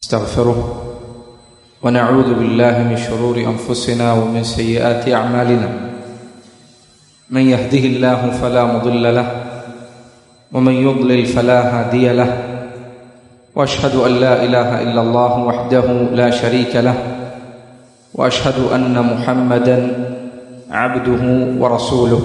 نستغفره ونعوذ بالله من شرور انفسنا ومن سيئات اعمالنا من يهده الله فلا مضل له ومن يضلل فلا هادي له واشهد ان لا اله الا الله وحده لا شريك له واشهد ان محمدا عبده ورسوله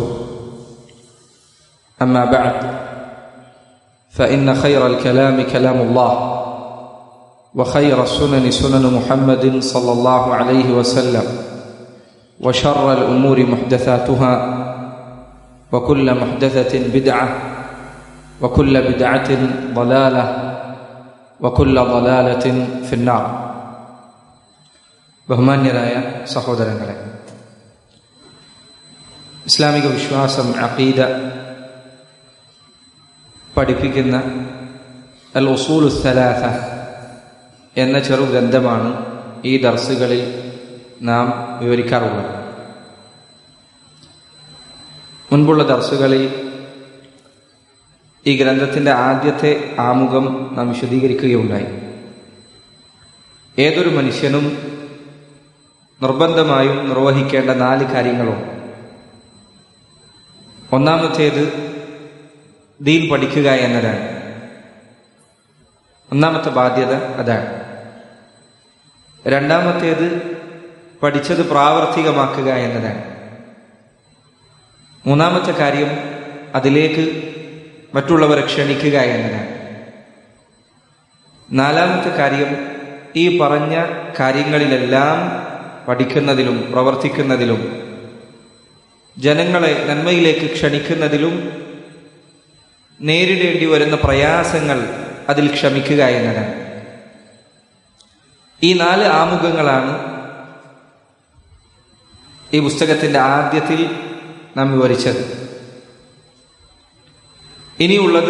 اما بعد فان خير الكلام كلام الله وخير السنن سنن محمد صلى الله عليه وسلم وشر الامور محدثاتها وكل محدثه بدعه وكل بدعه ضلاله وكل ضلاله في النار ബഹുമാന്യരായ സഹോദരങ്ങളെ ഇസ്ലാമിക വിശ്വാസം അഖീദ പഠിപ്പിക്കുന്ന അൽ ഉസൂലു സലാഹ എന്ന ചെറു ഗ്രന്ഥമാണ് ഈ ദർസുകളിൽ നാം വിവരിക്കാറുള്ളത് മുൻപുള്ള ദർസുകളിൽ ഈ ഗ്രന്ഥത്തിന്റെ ആദ്യത്തെ ആമുഖം നാം വിശദീകരിക്കുകയുണ്ടായി ഏതൊരു മനുഷ്യനും നിർബന്ധമായും നിർവഹിക്കേണ്ട നാല് കാര്യങ്ങളും ഒന്നാമത്തേത് ദീൻ പഠിക്കുക എന്നതാണ് ഒന്നാമത്തെ ബാധ്യത അതാണ് രണ്ടാമത്തേത് പഠിച്ചത് പ്രാവർത്തികമാക്കുക എന്നതാണ് മൂന്നാമത്തെ കാര്യം അതിലേക്ക് മറ്റുള്ളവരെ ക്ഷണിക്കുക എന്നതാണ് നാലാമത്തെ കാര്യം ഈ പറഞ്ഞ കാര്യങ്ങളിലെല്ലാം പഠിക്കുന്നതിലും പ്രവർത്തിക്കുന്നതിലും ജനങ്ങളെ നന്മയിലേക്ക് ക്ഷണിക്കുന്നതിലും നേരിടേണ്ടി വരുന്ന പ്രയാസങ്ങൾ അതിൽ ക്ഷമിക്കുക എന്നതാണ് ഈ നാല് ആമുഖങ്ങളാണ് ഈ പുസ്തകത്തിന്റെ ആദ്യത്തിൽ നാം വിവരിച്ചത് ഇനിയുള്ളത്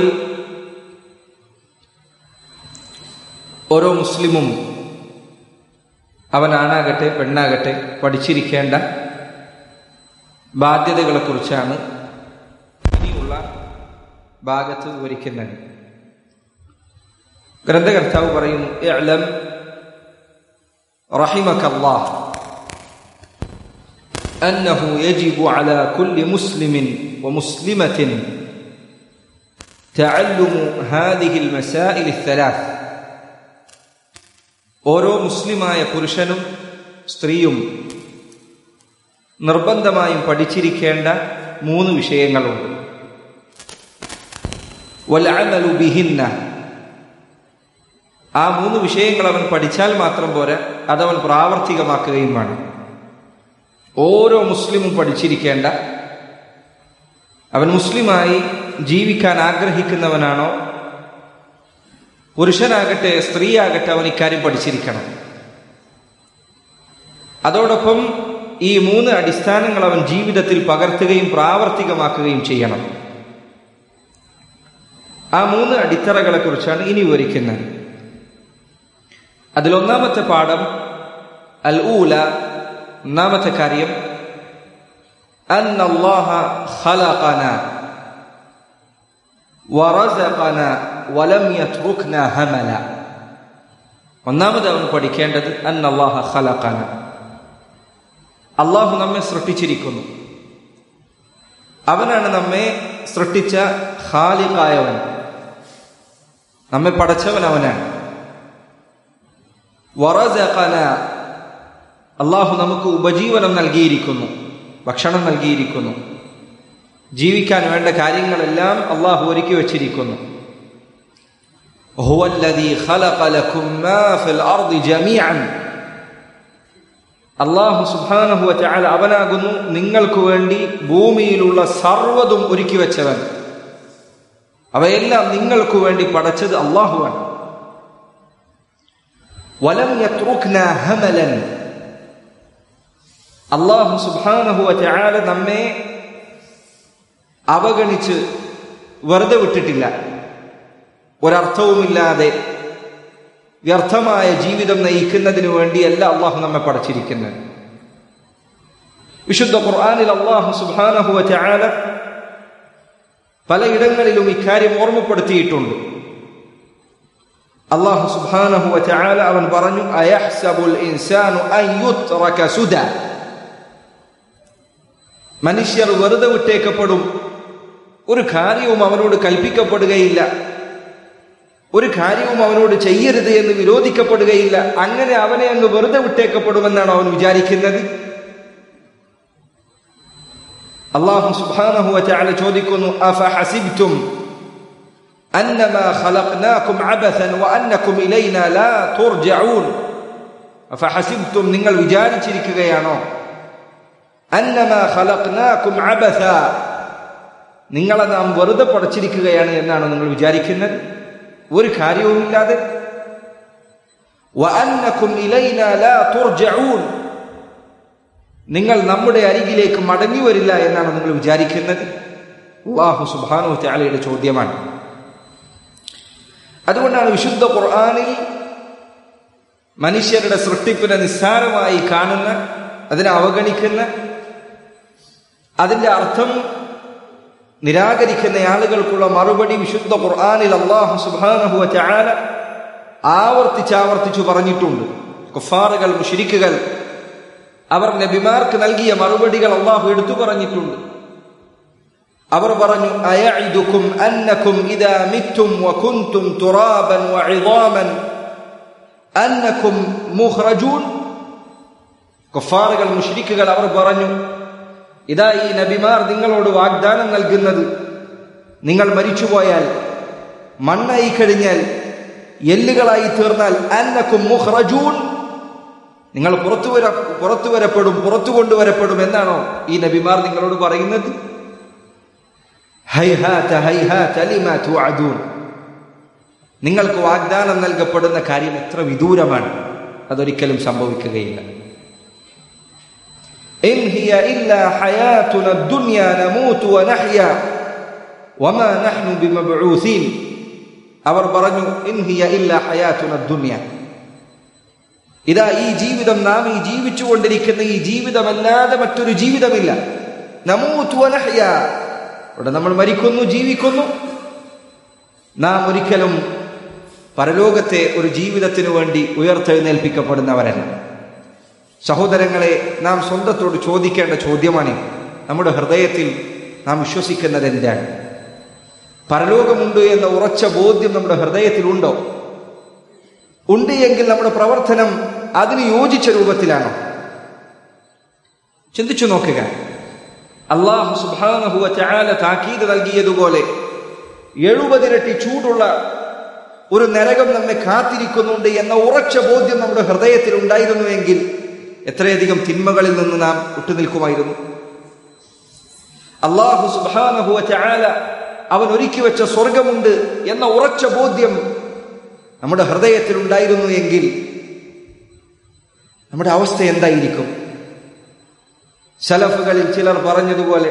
ഓരോ മുസ്ലിമും അവനാണാകട്ടെ പെണ്ണാകട്ടെ പഠിച്ചിരിക്കേണ്ട ബാധ്യതകളെക്കുറിച്ചാണ് ഇനിയുള്ള ഭാഗത്ത് വിവരിക്കുന്നത് ഗ്രന്ഥകർത്താവ് പറയുന്നു ഇഅ്ലം رحمك الله أنه يجب على كل مسلم ومسلمة تعلم هذه المسائل الثلاث ഓരോ മുസ്ലിമായ പുരുഷനും സ്ത്രീയും നിർബന്ധമായും പഠിച്ചിരിക്കേണ്ട മൂന്ന് വിഷയങ്ങളുണ്ട് വൽഅമലു ബിഹിന്ന ആ മൂന്ന് വിഷയങ്ങൾ അവൻ പഠിച്ചാൽ മാത്രം പോരാ അതവൻ പ്രാവർത്തികമാക്കുകയും വേണം ഓരോ മുസ്ലിമും പഠിച്ചിരിക്കേണ്ട അവൻ മുസ്ലിമായി ജീവിക്കാൻ ആഗ്രഹിക്കുന്നവനാണോ പുരുഷനാകട്ടെ സ്ത്രീയാകട്ടെ അവൻ ഇക്കാര്യം പഠിച്ചിരിക്കണം അതോടൊപ്പം ഈ മൂന്ന് അടിസ്ഥാനങ്ങൾ അവൻ ജീവിതത്തിൽ പകർത്തുകയും പ്രാവർത്തികമാക്കുകയും ചെയ്യണം ആ മൂന്ന് അടിത്തറകളെ കുറിച്ചാണ് ഇനി വിവരിക്കുന്നത് അതിലൊന്നാമത്തെ പാഠം അൽ ഊല ഒന്നാമത്തെ കാര്യം أن الله خلقنا ورزقنا ولم يتركنا هملا ഒന്നാമത് അവൻ പഠിക്കേണ്ടത് അൻ അള്ളാഹ ഖലഖന അള്ളാഹു നമ്മെ സൃഷ്ടിച്ചിരിക്കുന്നു അവനാണ് നമ്മെ സൃഷ്ടിച്ച ഖാലിഖായവൻ നമ്മെ പടച്ചവൻ അവനാണ് വറസഖന അള്ളാഹു നമുക്ക് ഉപജീവനം നൽകിയിരിക്കുന്നു ഭക്ഷണം നൽകിയിരിക്കുന്നു ജീവിക്കാൻ വേണ്ട കാര്യങ്ങളെല്ലാം അള്ളാഹു ഒരുക്കി വച്ചിരിക്കുന്നു അള്ളാഹു സുബാനഹുവ ചാല അവനാകുന്നു നിങ്ങൾക്ക് വേണ്ടി ഭൂമിയിലുള്ള സർവ്വതും ഒരുക്കി വെച്ചവൻ അവയെല്ലാം നിങ്ങൾക്ക് വേണ്ടി പടച്ചത് അള്ളാഹുവാണ് വലം യത്രുക്ന ഹമലൻ അള്ളാഹു സുബാനഹുവ ചാല നമ്മെ അവഗണിച്ച് വെറുതെ വിട്ടിട്ടില്ല ഒരർത്ഥവുമില്ലാതെ വ്യർത്ഥമായ ജീവിതം നയിക്കുന്നതിന് വേണ്ടിയല്ല അള്ളാഹു നമ്മെ പടച്ചിരിക്കുന്നത് വിശുദ്ധ ഖുർആാനിൽ അള്ളാഹു സുബാനഹുവ ചാല പലയിടങ്ങളിലും ഇക്കാര്യം ഓർമ്മപ്പെടുത്തിയിട്ടുണ്ട് അള്ളാഹു സുബ്ഹാനഹു വതആല അവൻ പറഞ്ഞു അയഹ്സബുൽ ഇൻസാനു അൻ യുത്രക സുദ മനുഷ്യർ വെറുതെ വിട്ടേക്കപ്പെടും ഒരു കാര്യവും അവനോട് കൽപ്പിക്കപ്പെടുകയില്ല ഒരു കാര്യവും അവനോട് ചെയ്യരുത് എന്ന് വിരോധിക്കപ്പെടുകയില്ല അങ്ങനെ അവനെ അങ്ങ് വെറുതെ വിട്ടേക്കപ്പെടുമെന്നാണ് അവൻ വിചാരിക്കുന്നത് അള്ളാഹു സുബ്ഹാനഹു വതആല ചോദിക്കുന്നു അഫഹസിബ്തും അന്നമാ ഖലഖ്നാകും അബസൻ വഅന്നകും ഇലൈനാ ലാ തുർജഊൻ അഫഹസിബ്തും നിങ്ങൾ വിചാരിച്ചിരിക്കുകയാണോ അന്നമാ ഖലഖ്നാകും അബസ നിങ്ങളെ നാം വെറുതെ പടച്ചിരിക്കുകയാണ് എന്നാണ് നിങ്ങൾ വിചാരിക്കുന്നത് ഒരു കാര്യവുമില്ലാതെ വഅന്നകും ഇലൈനാ ലാ തുർജഊൻ നിങ്ങൾ നമ്മുടെ അരികിലേക്ക് മടങ്ങി വരില്ല എന്നാണ് നിങ്ങൾ വിചാരിക്കുന്നത് അള്ളാഹു സുബാനു ത്യാലയുടെ ചോദ്യമാണ് അതുകൊണ്ടാണ് വിശുദ്ധ ഖുർആാനിൽ മനുഷ്യരുടെ സൃഷ്ടിപ്പിനെ നിസ്സാരമായി കാണുന്ന അതിനെ അവഗണിക്കുന്ന അതിന്റെ അർത്ഥം നിരാകരിക്കുന്ന ആളുകൾക്കുള്ള മറുപടി വിശുദ്ധ ഖുർആാനിൽ അള്ളാഹു സുബാനഹുവ ത്യാല ആവർത്തിച്ചാവർത്തിച്ചു പറഞ്ഞിട്ടുണ്ട് കുഫാറുകൾ മുഷിരിക്കുകൾ അവർ നബിമാർക്ക് നൽകിയ മറുപടികൾ അള്ളാഹു എടുത്തു പറഞ്ഞിട്ടുണ്ട് അവർ പറഞ്ഞു അയഇദുക്കും അന്നക്കും ഇദാ മിത്തും വകുൻതും തുറാബൻ വഇദാമൻ അന്നക്കും മുഖ്റജൂൻ കുഫാറുകൾ മുഷ്രിക്കുകൾ അവർ പറഞ്ഞു ഇതാ ഈ നബിമാർ നിങ്ങളോട് വാഗ്ദാനം നൽകുന്നത് നിങ്ങൾ മരിച്ചുപോയാൽ മണ്ണായി കഴിഞ്ഞാൽ എല്ലുകളായി തീർന്നാൽ അന്നക്കും മുഖ്റജൂൻ നിങ്ങൾ പുറത്തു വര പുറത്തു വരപ്പെടും പുറത്തു കൊണ്ടുവരപ്പെടും എന്നാണോ ഈ നബിമാർ നിങ്ങളോട് പറയുന്നത് നിങ്ങൾക്ക് വാഗ്ദാനം നൽകപ്പെടുന്ന കാര്യം എത്ര വിദൂരമാണ് അതൊരിക്കലും സംഭവിക്കുകയില്ല അവർ പറഞ്ഞു ഇൻഹിയ ഇല്ല ഹയാത്തുന ദുനിയ ഇതാ ഈ ജീവിതം നാം ഈ ജീവിച്ചുകൊണ്ടിരിക്കുന്ന ഈ ജീവിതമല്ലാതെ മറ്റൊരു ജീവിതമില്ല നമൂത്തുവനഹ്യ ഇവിടെ നമ്മൾ മരിക്കുന്നു ജീവിക്കുന്നു നാം ഒരിക്കലും പരലോകത്തെ ഒരു ജീവിതത്തിനു വേണ്ടി ഉയർത്തെഴുന്നേൽപ്പിക്കപ്പെടുന്നവരല്ല സഹോദരങ്ങളെ നാം സ്വന്തത്തോട് ചോദിക്കേണ്ട ചോദ്യമാണ് നമ്മുടെ ഹൃദയത്തിൽ നാം വിശ്വസിക്കുന്നത് എന്താണ് പരലോകമുണ്ട് എന്ന ഉറച്ച ബോധ്യം നമ്മുടെ ഹൃദയത്തിലുണ്ടോ ഉണ്ട് എങ്കിൽ നമ്മുടെ പ്രവർത്തനം അതിന് യോജിച്ച രൂപത്തിലാണോ ചിന്തിച്ചു നോക്കുക അള്ളാഹു സുബാനഹുവ ചാല താക്കീത് നൽകിയതുപോലെ എഴുപതിരട്ടി ചൂടുള്ള ഒരു നരകം നമ്മെ കാത്തിരിക്കുന്നുണ്ട് എന്ന ഉറച്ച ബോധ്യം നമ്മുടെ ഹൃദയത്തിൽ ഉണ്ടായിരുന്നുവെങ്കിൽ എത്രയധികം തിന്മകളിൽ നിന്ന് നാം വിട്ടുനിൽക്കുമായിരുന്നു അള്ളാഹു സുബാനഹുവ ചാല അവൻ ഒരുക്കി വെച്ച സ്വർഗമുണ്ട് എന്ന ഉറച്ച ബോധ്യം നമ്മുടെ ഹൃദയത്തിൽ ഉണ്ടായിരുന്നു എങ്കിൽ നമ്മുടെ അവസ്ഥ എന്തായിരിക്കും സലഫുകളിൽ ചിലർ പറഞ്ഞതുപോലെ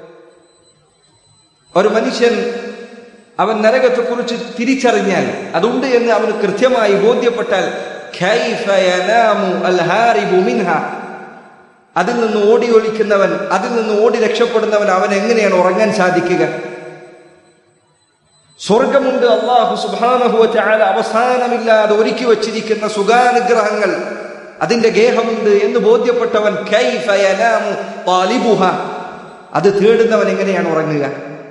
ഒരു മനുഷ്യൻ അവൻ നരകത്തെക്കുറിച്ച് തിരിച്ചറിഞ്ഞാൽ അതുണ്ട് എന്ന് അവന് കൃത്യമായി ബോധ്യപ്പെട്ടാൽ അതിൽ നിന്ന് ഓടി ഒളിക്കുന്നവൻ അതിൽ നിന്ന് ഓടി രക്ഷപ്പെടുന്നവൻ അവൻ എങ്ങനെയാണ് ഉറങ്ങാൻ സാധിക്കുക സ്വർഗമുണ്ട് അള്ളാഹു സുബാനഹുവല അവസാനമില്ലാതെ ഒരുക്കി വച്ചിരിക്കുന്ന സുഖാനുഗ്രഹങ്ങൾ അതിന്റെ ഗേഹമുണ്ട് എന്ന് ബോധ്യപ്പെട്ടവൻ അത് തേടുന്നവൻ എങ്ങനെയാണ് ഉറങ്ങുക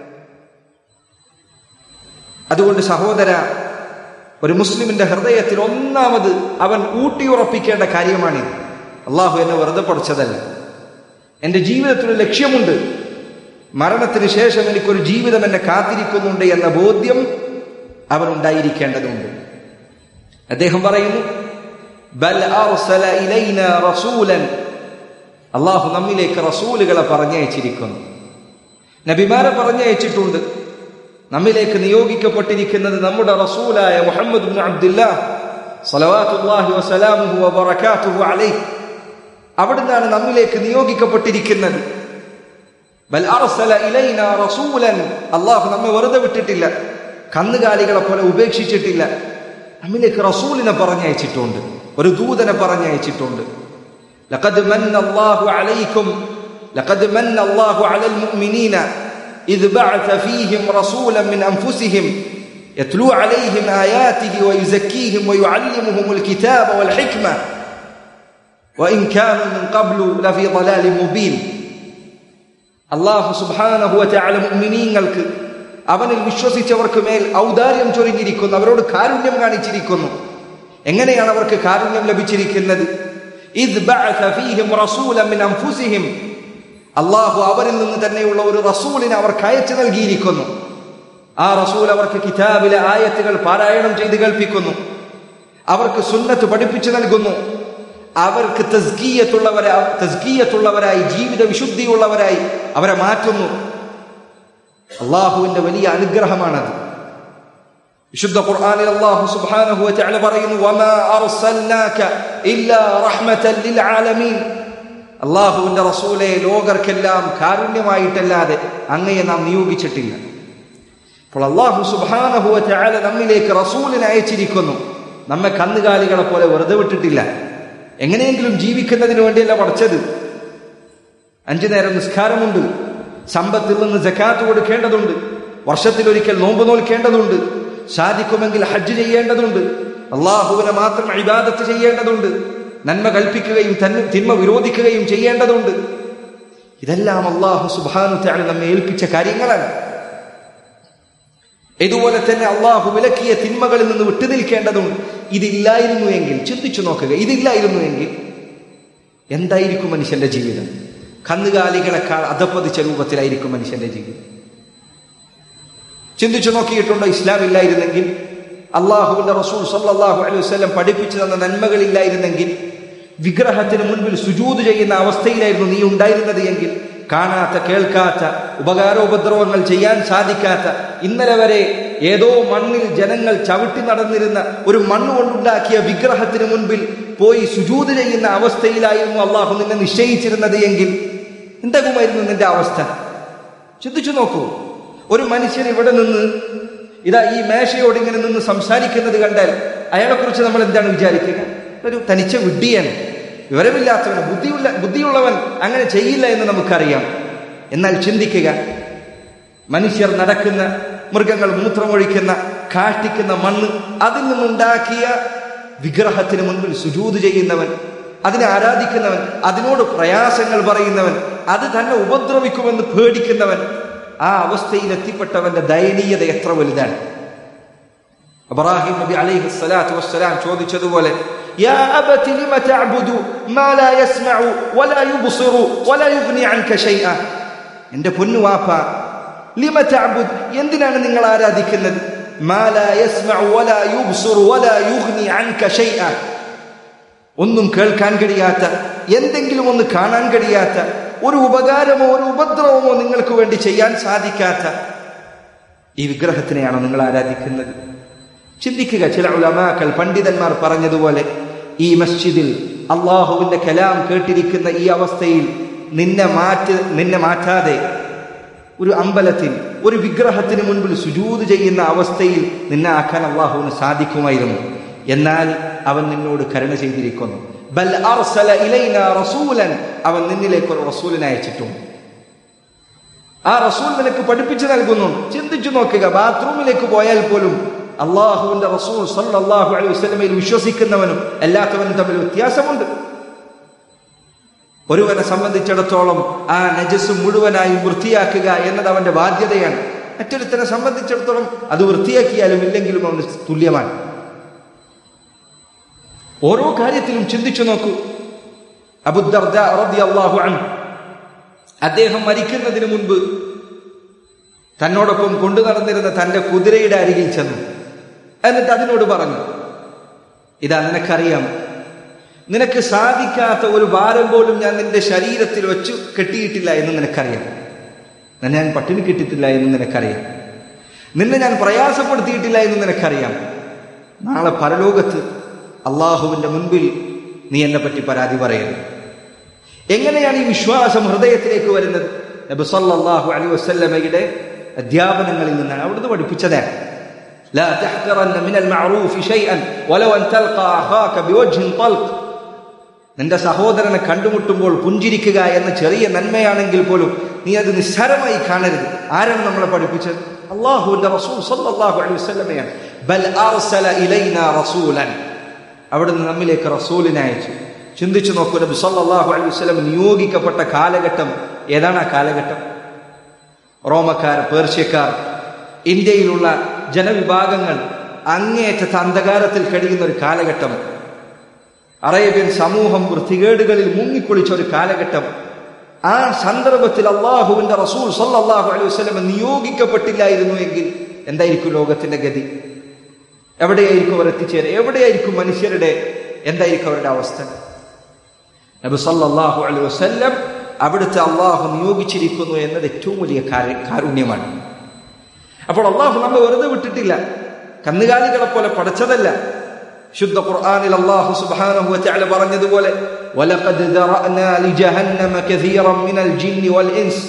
അതുകൊണ്ട് സഹോദര ഒരു മുസ്ലിമിന്റെ ഹൃദയത്തിൽ ഒന്നാമത് അവൻ ഊട്ടിയുറപ്പിക്കേണ്ട കാര്യമാണ് അള്ളാഹു എന്നെ വെറുതെ പഠിച്ചതല്ല എന്റെ ജീവിതത്തിൽ ലക്ഷ്യമുണ്ട് മരണത്തിന് ശേഷം എനിക്കൊരു ജീവിതം എന്നെ കാത്തിരിക്കുന്നുണ്ട് എന്ന ബോധ്യം അവൻ ഉണ്ടായിരിക്കേണ്ടതുണ്ട് അദ്ദേഹം പറയുന്നു ബൽ അർസല ഇലൈന റസൂലൻ അള്ളാഹു നമ്മിലേക്ക് റസൂലുകളെ പറഞ്ഞയച്ചിരിക്കുന്നു നബിമാരെ പറഞ്ഞയച്ചിട്ടുണ്ട് നമ്മിലേക്ക് നിയോഗിക്കപ്പെട്ടിരിക്കുന്നത് നമ്മുടെ റസൂലായ മുഹമ്മദ് ബിൻ അബ്ദുല്ല സലവാത്തുല്ലാഹി വസലാമുഹു വബറകാതുഹു അലൈഹി അവിടുന്നാണ് നമ്മിലേക്ക് നിയോഗിക്കപ്പെട്ടിരിക്കുന്നത് ബൽ അർസല ഇലൈന റസൂലൻ അള്ളാഹു നമ്മെ വെറുതെ വിട്ടിട്ടില്ല കന്നുകാലികളെ പോലെ ഉപേക്ഷിച്ചിട്ടില്ല നമ്മിലേക്ക് റസൂലിനെ പറഞ്ഞയച്ചിട്ടുണ്ട് ഒരു ദൂതനെ പറഞ്ഞയച്ചിട്ടുണ്ട് لقد من الله عليكم لقد من الله على المؤمنين إذ بعث فيهم رسولا من أنفسهم يتلو عليهم آياته ويزكيهم ويعلمهم الكتاب والحكمة وإن كانوا من قبل لفي ضلال مبين അള്ളാഹു സുബാനഹുവല മുഅ്മിനീങ്ങൾക്ക് അവനിൽ വിശ്വസിച്ചവർക്ക് മേൽ ഔദാര്യം ചൊരിഞ്ഞിരിക്കുന്നു അവരോട് കാരുണ്യം കാണിച്ചിരിക്കുന്നു എങ്ങനെയാണ് അവർക്ക് കാരുണ്യം ലഭിച്ചിരിക്കുന്നത് ഇദ് ബഅസ ഫീഹിം റസൂലൻ മിൻ അൻഫുസിഹിം അള്ളാഹു അവരിൽ നിന്ന് തന്നെയുള്ള ഒരു റസൂലിനെ അവർക്ക് അയച്ചു നൽകിയിരിക്കുന്നു ആ റസൂൽ അവർക്ക് കിതാബിലെ ആയത്തുകൾ പാരായണം ചെയ്ത് കേൾപ്പിക്കുന്നു അവർക്ക് സുന്നത്ത് പഠിപ്പിച്ചു നൽകുന്നു അവർക്ക് തസ്കീയത്തുള്ളവരാ തസ്കീയത്തുള്ളവരായി ജീവിത വിശുദ്ധിയുള്ളവരായി അവരെ മാറ്റുന്നു അള്ളാഹുവിന്റെ വലിയ അനുഗ്രഹമാണത് വിശുദ്ധ ഖുർആനിൽ അല്ലാഹു സുബ്ഹാനഹു വ തആല പറയുന്നു വമാ അർസൽനാക ഇല്ലാ റഹ്മതൻ ലിൽ ആലമീൻ അള്ളാഹുവിന്റെ റസൂലെ ലോകർക്കെല്ലാം കാരുണ്യമായിട്ടല്ലാതെ അങ്ങയെ നാം നിയോഗിച്ചിട്ടില്ല അപ്പോൾ അള്ളാഹു സുബ്ഹാനഹു വ തആല നമ്മിലേക്ക് റസൂലിനെ അയച്ചിരിക്കുന്നു നമ്മെ കന്നുകാലികളെ പോലെ വെറുതെ വിട്ടിട്ടില്ല എങ്ങനെയെങ്കിലും ജീവിക്കുന്നതിന് വേണ്ടിയല്ല പഠിച്ചത് അഞ്ചു നേരം നിസ്കാരമുണ്ട് സമ്പത്തിൽ നിന്ന് ജക്കാത്ത് കൊടുക്കേണ്ടതുണ്ട് വർഷത്തിലൊരിക്കൽ നോമ്പ് നോൽക്കേണ്ടതുണ്ട് സാധിക്കുമെങ്കിൽ ഹജ്ജ് ചെയ്യേണ്ടതുണ്ട് അള്ളാഹുവിനെ മാത്രം ഇബാദത്ത് ചെയ്യേണ്ടതുണ്ട് നന്മ കൽപ്പിക്കുകയും തന്മ തിന്മ വിരോധിക്കുകയും ചെയ്യേണ്ടതുണ്ട് ഇതെല്ലാം അള്ളാഹു സുബാനു ത്യാൻ നമ്മെ ഏൽപ്പിച്ച കാര്യങ്ങളാണ് ഇതുപോലെ തന്നെ അള്ളാഹു വിലക്കിയ തിന്മകളിൽ നിന്ന് വിട്ടുനിൽക്കേണ്ടതുണ്ട് ഇതില്ലായിരുന്നു എങ്കിൽ ചിന്തിച്ചു നോക്കുക ഇതില്ലായിരുന്നു എങ്കിൽ എന്തായിരിക്കും മനുഷ്യന്റെ ജീവിതം കന്നുകാലികളെക്കാൾ അധപ്പതിച്ച രൂപത്തിലായിരിക്കും മനുഷ്യന്റെ ജീവിതം ചിന്തിച്ചു നോക്കിയിട്ടുണ്ടോ ഇസ്ലാം ഇല്ലായിരുന്നെങ്കിൽ അള്ളാഹുവിന്റെ റസൂൽ സല്ലാഹു അലൈഹി വസ്ലം പഠിപ്പിച്ചു തന്ന നന്മകളില്ലായിരുന്നെങ്കിൽ വിഗ്രഹത്തിന് മുൻപിൽ സുജൂത് ചെയ്യുന്ന അവസ്ഥയിലായിരുന്നു നീ ഉണ്ടായിരുന്നത് എങ്കിൽ കാണാത്ത കേൾക്കാത്ത ഉപകാരോപദ്രവങ്ങൾ ചെയ്യാൻ സാധിക്കാത്ത ഇന്നലെ വരെ ഏതോ മണ്ണിൽ ജനങ്ങൾ ചവിട്ടി നടന്നിരുന്ന ഒരു മണ്ണ് കൊണ്ടുണ്ടാക്കിയ വിഗ്രഹത്തിന് മുൻപിൽ പോയി സുജൂത് ചെയ്യുന്ന അവസ്ഥയിലായിരുന്നു അള്ളാഹു നിന്നെ നിശ്ചയിച്ചിരുന്നത് എങ്കിൽ എന്താകുമായിരുന്നു നിന്റെ അവസ്ഥ ചിന്തിച്ചു നോക്കൂ ഒരു മനുഷ്യൻ ഇവിടെ നിന്ന് ഇതാ ഈ മേശയോട് ഇങ്ങനെ നിന്ന് സംസാരിക്കുന്നത് കണ്ടാൽ അയാളെക്കുറിച്ച് നമ്മൾ എന്താണ് വിചാരിക്കുക ഒരു തനിച്ച വിഡ്ഢിയാണ് വിവരമില്ലാത്തവൻ ബുദ്ധിയുള്ള ബുദ്ധിയുള്ളവൻ അങ്ങനെ ചെയ്യില്ല എന്ന് നമുക്കറിയാം എന്നാൽ ചിന്തിക്കുക മനുഷ്യർ നടക്കുന്ന മൃഗങ്ങൾ മൂത്രമൊഴിക്കുന്ന കാട്ടിക്കുന്ന മണ്ണ് അതിൽ നിന്നുണ്ടാക്കിയ വിഗ്രഹത്തിന് മുൻപിൽ സുജൂത് ചെയ്യുന്നവൻ അതിനെ ആരാധിക്കുന്നവൻ അതിനോട് പ്രയാസങ്ങൾ പറയുന്നവൻ അത് തന്നെ ഉപദ്രവിക്കുമെന്ന് പേടിക്കുന്നവൻ ആ അവസ്ഥയിൽ എത്തിപ്പെട്ടവന്റെ ദയനീയത എത്ര വലുതാണ് ഇബ്രാഹിം നബി അലൈഹി സ്വലാത്തു വസ്സലാം ചോദിച്ചതുപോലെ يا أبت لم تعبد ما لا يسمع ولا يبصر ولا يغني عنك شيئا എൻ്റെ പൊന്നു വാപ്പ ലിമ തഅബുദ് എന്തിനാണ് നിങ്ങൾ ആരാധിക്കുന്നത് മാ ലാ യസ്മഉ വലാ യുബ്സിറു വലാ യുഗ്നി അൻക ഷൈഅ ഒന്നും കേൾക്കാൻ കഴിയാത്ത എന്തെങ്കിലും ഒന്ന് കാണാൻ കഴിയാത്ത ഒരു ഉപകാരമോ ഒരു ഉപദ്രവമോ നിങ്ങൾക്ക് വേണ്ടി ചെയ്യാൻ സാധിക്കാത്ത ഈ വിഗ്രഹത്തിനെയാണോ നിങ്ങൾ ആരാധിക്കുന്നത് ചിന്തിക്കുക ചില ഉലമാക്കൾ പണ്ഡിതന്മാർ പറഞ്ഞതുപോലെ ഈ മസ്ജിദിൽ അള്ളാഹുവിന്റെ കലാം കേട്ടിരിക്കുന്ന ഈ അവസ്ഥയിൽ നിന്നെ മാറ്റി നിന്നെ മാറ്റാതെ ഒരു അമ്പലത്തിൽ ഒരു വിഗ്രഹത്തിന് മുൻപിൽ സുജൂത് ചെയ്യുന്ന അവസ്ഥയിൽ നിന്നെ ആക്കാൻ അള്ളാഹുവിന് സാധിക്കുമായിരുന്നു എന്നാൽ അവൻ നിന്നോട് കരുണ ചെയ്തിരിക്കുന്നു ബൽ അർസല ഇലൈന റസൂലൻ അവൻ നിന്നിലേക്ക് ഒരു റസൂലിനെ അയച്ചിട്ടുണ്ട് ആ റസൂൽ നിനക്ക് പഠിപ്പിച്ചു നൽകുന്നുണ്ട് ചിന്തിച്ചു നോക്കുക ബാത്റൂമിലേക്ക് പോയാൽ പോലും അള്ളാഹുവിന്റെ റസൂൽ സല്ലല്ലാഹു അലൈഹി വസല്ലമയിൽ വിശ്വസിക്കുന്നവനും അല്ലാത്തവനും തമ്മിൽ വ്യത്യാസമുണ്ട് ഒരുവനെ സംബന്ധിച്ചിടത്തോളം ആ നജസ് മുഴുവനായും വൃത്തിയാക്കുക എന്നത് അവന്റെ ബാധ്യതയാണ് മറ്റൊരുത്തനെ സംബന്ധിച്ചിടത്തോളം അത് വൃത്തിയാക്കിയാലും ഇല്ലെങ്കിലും അവന് തുല്യമാണ് ഓരോ കാര്യത്തിലും ചിന്തിച്ചു നോക്കൂ അബുദർദ റളിയല്ലാഹു അൻഹു അദ്ദേഹം മരിക്കുന്നതിന് മുൻപ് തന്നോടൊപ്പം കൊണ്ടു നടന്നിരുന്ന തന്റെ കുതിരയുടെ അരികിൽ ചെന്നു എന്നിട്ട് അതിനോട് പറഞ്ഞു ഇതാ നിനക്കറിയാം നിനക്ക് സാധിക്കാത്ത ഒരു ഭാരം പോലും ഞാൻ നിന്റെ ശരീരത്തിൽ വെച്ചു കെട്ടിയിട്ടില്ല എന്ന് നിനക്കറിയാം നിന്നെ ഞാൻ പട്ടിണി കിട്ടിയിട്ടില്ല എന്ന് നിനക്കറിയാം നിന്നെ ഞാൻ പ്രയാസപ്പെടുത്തിയിട്ടില്ല എന്ന് നിനക്കറിയാം നാളെ പരലോകത്ത് അള്ളാഹുവിന്റെ മുൻപിൽ നീ എന്നെ പറ്റി പരാതി പറയരുത് എങ്ങനെയാണ് ഈ വിശ്വാസം ഹൃദയത്തിലേക്ക് വരുന്നത് നബി സല്ലല്ലാഹു അലൈഹി വസല്ലമയുടെ അധ്യാപനങ്ങളിൽ നിന്നാണ് അവിടുന്ന് പഠിപ്പിച്ചതാണ് لا تحقرن من المعروف شيئا ولو ان تلقى اخاك بوجه طلق നിന്റെ സഹോദരനെ കണ്ടുമുട്ടുമ്പോൾ പുഞ്ചിരിക്കുക എന്ന ചെറിയ നന്മയാണെങ്കിൽ പോലും നീ അത് നിസ്സാരമായി കാണരുത് ആരാണ് നമ്മളെ പഠിപ്പിച്ചത് അള്ളാഹുവിന്റെ റസൂൽ സല്ലല്ലാഹു അലൈഹി വസല്ലമയാണ് ബൽ അർസല ഇലൈന റസൂലൻ അവിടുന്ന് നമ്മിലേക്ക് റസൂലിനെ അയച്ചു ചിന്തിച്ചു നോക്കൂ നബി സല്ലല്ലാഹു അലൈഹി വസല്ലം നിയോഗിക്കപ്പെട്ട കാലഘട്ടം ഏതാണ് ആ കാലഘട്ടം റോമക്കാർ പേർഷ്യക്കാർ ഇന്ത്യയിലുള്ള ജനവിഭാഗങ്ങൾ അങ്ങേയറ്റത്തെ അന്ധകാരത്തിൽ കഴിയുന്ന ഒരു കാലഘട്ടം അറേബ്യൻ സമൂഹം വൃത്തികേടുകളിൽ മുങ്ങിക്കുളിച്ച ഒരു കാലഘട്ടം ആ സന്ദർഭത്തിൽ അള്ളാഹുവിന്റെ റസൂൽ സല്ലല്ലാഹു അലൈഹി വസല്ലം നിയോഗിക്കപ്പെട്ടില്ലായിരുന്നു എങ്കിൽ എന്തായിരിക്കും ലോകത്തിന്റെ ഗതി എവിടെയായിരിക്കും അവർ എത്തിച്ചേരുക എവിടെയായിരിക്കും മനുഷ്യരുടെ എന്തായിരിക്കും അവരുടെ അവസ്ഥ നബി സല്ലല്ലാഹു അലൈഹി വസല്ലം അവിടുത്തെ അള്ളാഹു നിയോഗിച്ചിരിക്കുന്നു എന്നത് ഏറ്റവും വലിയ കാര- കാരുണ്യമാണ് അപ്പോൾ അള്ളാഹു നമ്മെ വെറുതെ വിട്ടിട്ടില്ല കന്നുകാലികളെ പോലെ പടച്ചതല്ല ശുദ്ധ ഖുർആനിൽ അല്ലാഹു സുബ്ഹാനഹു വതആല പറഞ്ഞതുപോലെ വലഖദ് ദറഅനാ ലിജഹന്നമ കസീറൻ മിനൽ ജിന്നി വൽ ഇൻസ്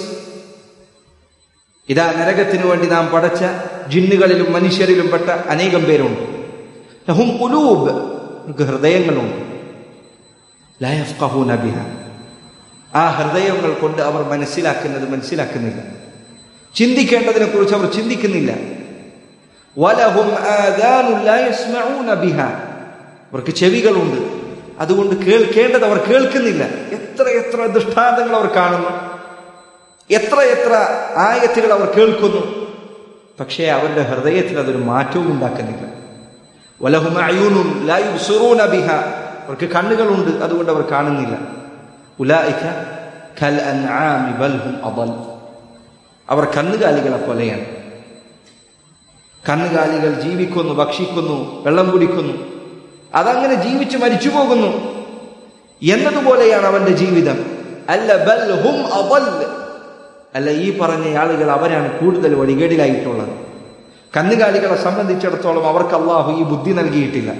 ഇതാ നരകത്തിനു വേണ്ടി നാം പടച്ച ജിന്നുകളിലും മനുഷ്യരിലും പെട്ട അനേകം പേരുണ്ട് ലഹും ഖുലൂബ് അവർക്ക് ഹൃദയങ്ങളുണ്ട് ലാ യഫ്ഖഹൂന ബിഹ ആ ഹൃദയങ്ങൾ കൊണ്ട് അവർ മനസ്സിലാക്കുന്നത് മനസ്സിലാക്കുന്നില്ല ചിന്തിക്കേണ്ടതിനെ കുറിച്ച് അവർ ചിന്തിക്കുന്നില്ല വലഹും ആദാനു ലാ യസ്മഊന ബിഹ അവർക്ക് ചെവികളുണ്ട് അതുകൊണ്ട് കേൾക്കേണ്ടത് അവർ കേൾക്കുന്നില്ല എത്ര എത്ര ദൃഷ്ടാന്തങ്ങൾ അവർ കാണുന്നു എത്ര എത്ര ആയത്തുകൾ അവർ കേൾക്കുന്നു പക്ഷേ അവരുടെ ഹൃദയത്തിൽ അതൊരു മാറ്റവും ഉണ്ടാക്കുന്നില്ല വലഹും അയൂനുൻ ലാ യുബ്സിറൂന ബിഹ അവർക്ക് കണ്ണുകളുണ്ട് അതുകൊണ്ട് അവർ കാണുന്നില്ല ഉലായിക കൽ അൻആമി ബൽ ഹും അദൽ അവർ കന്നുകാലികളെ പോലെയാണ് കന്നുകാലികൾ ജീവിക്കുന്നു ഭക്ഷിക്കുന്നു വെള്ളം കുടിക്കുന്നു അതങ്ങനെ ജീവിച്ച് മരിച്ചു പോകുന്നു എന്നതുപോലെയാണ് അവന്റെ ജീവിതം അല്ല ബൽ ഹും അദൽ അല്ല ഈ പറഞ്ഞ ആളുകൾ അവരാണ് കൂടുതൽ വഴികേടിലായിട്ടുള്ളത് കന്നുകാലികളെ സംബന്ധിച്ചിടത്തോളം അവർക്ക് അള്ളാഹു ഈ ബുദ്ധി നൽകിയിട്ടില്ല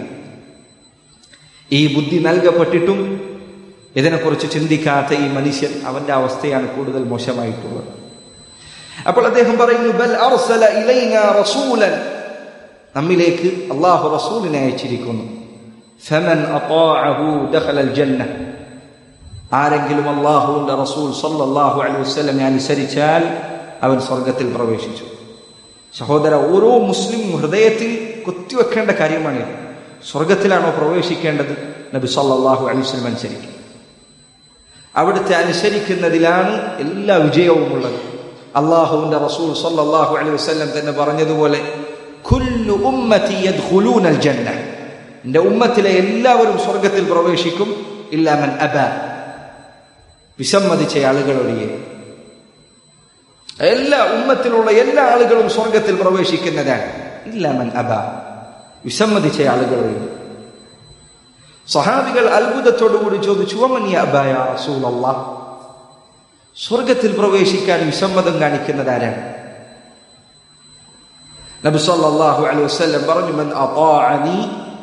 ഈ ബുദ്ധി നൽകപ്പെട്ടിട്ടും ഇതിനെക്കുറിച്ച് ചിന്തിക്കാത്ത ഈ മനുഷ്യൻ അവന്റെ അവസ്ഥയാണ് കൂടുതൽ മോശമായിട്ടുള്ളത് അപ്പോൾ അദ്ദേഹം പറയുന്നു ബൽ അർസല ഇലൈന റസൂലൻ നമ്മിലേക്ക് അള്ളാഹു റസൂലിനെ അയച്ചിരിക്കുന്നു ഫമൻ അതാഅഹു ദഖലൽ ജന്ന ആരെങ്കിലും അള്ളാഹുവിന്റെ റസൂൽ സല്ലല്ലാഹു അലൈഹി വസല്ലം അനുസരിച്ചാൽ അവൻ സ്വർഗത്തിൽ പ്രവേശിച്ചു സഹോദര ഓരോ മുസ്ലിം ഹൃദയത്തിൽ കുത്തിവെക്കേണ്ട കാര്യമാണിത് സ്വർഗത്തിലാണോ പ്രവേശിക്കേണ്ടത് നബി സല്ലല്ലാഹു അലൈഹി വസല്ലം അനുസരിക്കും അവിടുത്തെ അനുസരിക്കുന്നതിലാണ് എല്ലാ വിജയവും ഉള്ളത് അള്ളാഹുവിന്റെ റസൂൽ സല്ലല്ലാഹു അലൈഹി വസല്ലം തന്നെ പറഞ്ഞതുപോലെ കുല്ലു ഉമ്മത്തി യദ്ഖുലൂനൽ ജന്ന എൻ്റെ ഉമ്മത്തിലെ എല്ലാവരും സ്വർഗത്തിൽ പ്രവേശിക്കും ഇല്ലാമൻ അബ വിസമ്മതിച്ച ആളുകൾ ഒഴികെ എല്ലാ ഉമ്മത്തിലുള്ള എല്ലാ ആളുകളും സ്വർഗത്തിൽ പ്രവേശിക്കുന്നതാണ് ഇല്ലാമൻ അബ വിസമ്മതിച്ച ആളുകൾ ഒഴികെ സഹാബികൾ അത്ഭുതത്തോടുകൂടി ചോദിച്ചു "വമൻ യ അബാ യാ റസൂലല്ലാഹ്?" സ്വർഗത്തിൽ പ്രവേശിക്കാൻ വിസമ്മതം കാണിക്കുന്നത് ആരാണ് നബി സല്ലല്ലാഹു അലൈഹി വസല്ലം പറഞ്ഞു മൻ അതാഅനി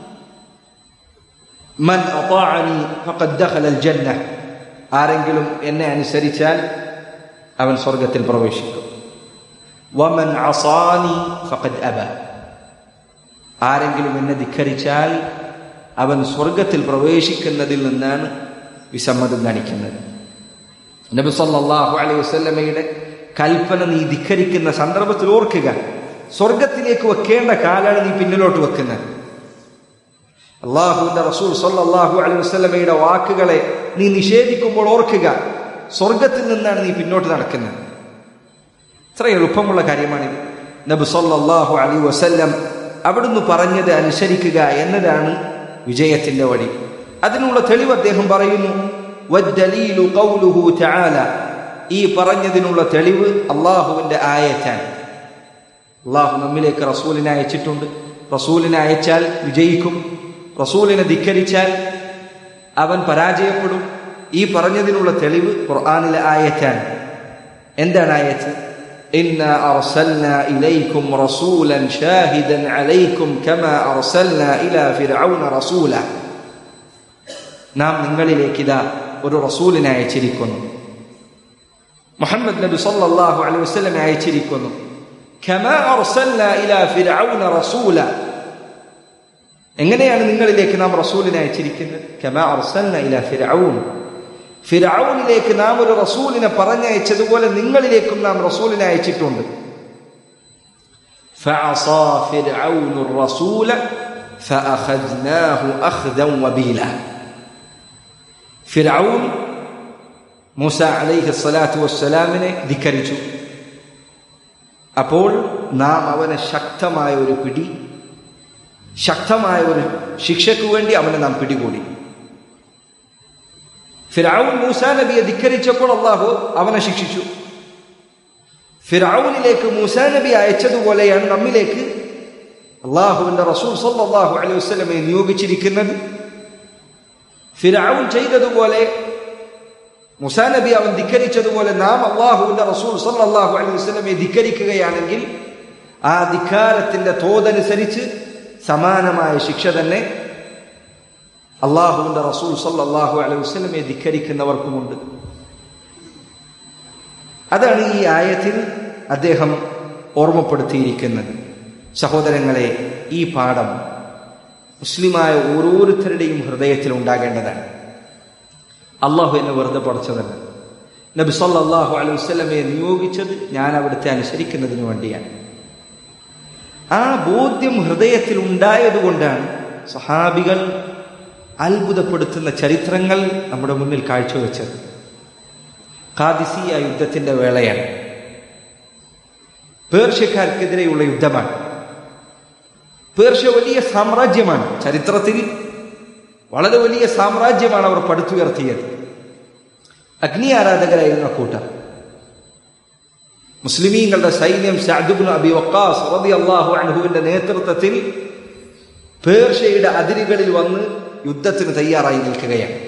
മൻ അതാഅനി ഫഖദ് ദഖല ജന്ന ആരെങ്കിലും എന്നെ അനുസരിച്ചാൽ അവൻ സ്വർഗത്തിൽ പ്രവേശിക്കും വമൻ അസാനി ഫഖദ് അബ ആരെങ്കിലും എന്നെ ധിഖരിച്ചാൽ അവൻ സ്വർഗത്തിൽ പ്രവേശിക്കുന്നതിൽ നിന്നാണ് വിസമ്മതം കാണിക്കുന്നത് നബി സല്ലല്ലാഹു അലൈഹി വസല്ലമയുടെ കൽപ്പന നീ ധിഖരിക്കുന്ന സന്ദർഭത്തിൽ ഓർക്കുക സ്വർഗത്തിലേക്ക് വെക്കേണ്ട കാലാണ് നീ പിന്നിലോട്ട് വെക്കുന്നത് അള്ളാഹുവിന്റെ റസൂൽ സല്ലല്ലാഹു അലൈഹി വസല്ലമയുടെ വാക്കുകളെ നീ നിഷേധിക്കുമ്പോൾ ഓർക്കുക സ്വർഗത്തിൽ നിന്നാണ് നീ പിന്നോട്ട് നടക്കുന്നത് ഇത്ര എളുപ്പമുള്ള കാര്യമാണിത് നബി സല്ലല്ലാഹു അലൈഹി വസല്ലം അവിടുന്ന് പറഞ്ഞത് അനുസരിക്കുക എന്നതാണ് വിജയത്തിന്റെ വഴി അതിനുള്ള തെളിവ് അദ്ദേഹം പറയുന്നു വദ്ദലീലു ഖൗലുഹു തആല ഈ പറഞ്ഞതിനുള്ള തെളിവ് അള്ളാഹുവിന്റെ ആയറ്റാണ് അള്ളാഹു നമ്മിലേക്ക് റസൂലിനെ അയച്ചിട്ടുണ്ട് റസൂലിനെ അയച്ചാൽ വിജയിക്കും റസൂലിനെ ധിക്കരിച്ചാൽ അവൻ പരാജയപ്പെടും ഈ പറഞ്ഞതിനുള്ള തെളിവ് ഖുർആാനിലെ ആയറ്റാണ് എന്താണ് ആയത്ത് إنا أرسلنا إليكم رسولا شاهدا عليكم كما أرسلنا إلى فرعون رسولا നാം നിങ്ങളിലേക്ക് ഇതാ ഒരു റസൂലിനെ അയച്ചിരിക്കുന്നു മുഹമ്മദ് നബി സല്ലല്ലാഹു അലൈഹി വസല്ലം അയച്ചിരിക്കുന്നു كما أرسلنا إلى فرعون رسولا എങ്ങനെയാണ് നിങ്ങളിലേക്ക് നാം റസൂലിനെ അയച്ചിരിക്കുന്നത് كما أرسلنا إلى فرعون ഫിറൌനിലേക്ക് നാം ഒരു റസൂലിനെ പറഞ്ഞയച്ചതുപോലെ നിങ്ങളിലേക്കും നാം റസൂലിനെ അയച്ചിട്ടുണ്ട് فعصى فرعون الرسول فأخذناه أخذا وبيلا ഫിറൌൻ മൂസ അലൈഹി സ്വലാത്തു വസ്സലാമിനെ ധിക്കരിച്ചു അപ്പോൾ നാം അവനെ ശക്തമായ ഒരു പിടി ശക്തമായ ഒരു ശിക്ഷയ്ക്ക് വേണ്ടി അവനെ നാം പിടികൂടി ഫിറൌൻ മൂസ നബിയെ ധിക്കരിച്ചപ്പോൾ അള്ളാഹു അവനെ ശിക്ഷിച്ചു ഫിറൌനിലേക്ക് മൂസ നബി അയച്ചതുപോലെയാണ് നമ്മിലേക്ക് അള്ളാഹുവിന്റെ റസൂൽ സല്ലല്ലാഹു അലൈഹി വസല്ലമയെ നിയോഗിച്ചിരിക്കുന്നത് ഫിറൌൻ ചെയ്തതുപോലെ മുസാ നബി അവൻ ധിക്കരിച്ചതുപോലെ നാം അള്ളാഹുവിന്റെ റസൂൽ സല്ലല്ലാഹു അലൈഹി വസല്ലമയെ ധിക്കരിക്കുകയാണെങ്കിൽ ആ ധിക്കാരത്തിന്റെ തോതനുസരിച്ച് സമാനമായ ശിക്ഷ തന്നെ അള്ളാഹുവിന്റെ റസൂൽ സല്ലല്ലാഹു അലൈഹി വസല്ലമയെ ധിക്കരിക്കുന്നവർക്കുമുണ്ട് അതാണ് ഈ ആയത്തിൽ അദ്ദേഹം ഓർമ്മപ്പെടുത്തിയിരിക്കുന്നത് സഹോദരങ്ങളെ ഈ പാഠം മുസ്ലിമായ ഓരോരുത്തരുടെയും ഹൃദയത്തിൽ ഉണ്ടാകേണ്ടതാണ് അള്ളാഹു എന്നെ വെറുതെ പഠിച്ചതല്ല നബി സല്ലല്ലാഹു അലൈഹി വസല്ലമയെ നിയോഗിച്ചത് ഞാൻ അവിടുത്തെ അനുസരിക്കുന്നതിന് വേണ്ടിയാണ് ആ ബോധ്യം ഹൃദയത്തിൽ ഉണ്ടായതുകൊണ്ടാണ് സഹാബികൾ അത്ഭുതപ്പെടുത്തുന്ന ചരിത്രങ്ങൾ നമ്മുടെ മുന്നിൽ കാഴ്ചവെച്ചത് ഖാദിസിയ യുദ്ധത്തിന്റെ വേളയാണ് പേർഷ്യക്കാർക്കെതിരെയുള്ള യുദ്ധമാണ് പേർഷ്യ വലിയ സാമ്രാജ്യമാണ് ചരിത്രത്തിൽ വളരെ വലിയ സാമ്രാജ്യമാണ് അവർ പടുത്തുയർത്തിയത് അഗ്നി ആരാധകരായിരുന്ന കൂട്ടർ മുസ്ലിമീങ്ങളുടെ സൈന്യം ഷാദുബിൻ അബി വക്കാസ് റബി അള്ളാഹു അൻഹുവിന്റെ നേതൃത്വത്തിൽ പേർഷ്യയുടെ അതിരുകളിൽ വന്ന് യുദ്ധത്തിന് തയ്യാറായി നിൽക്കുകയാണ്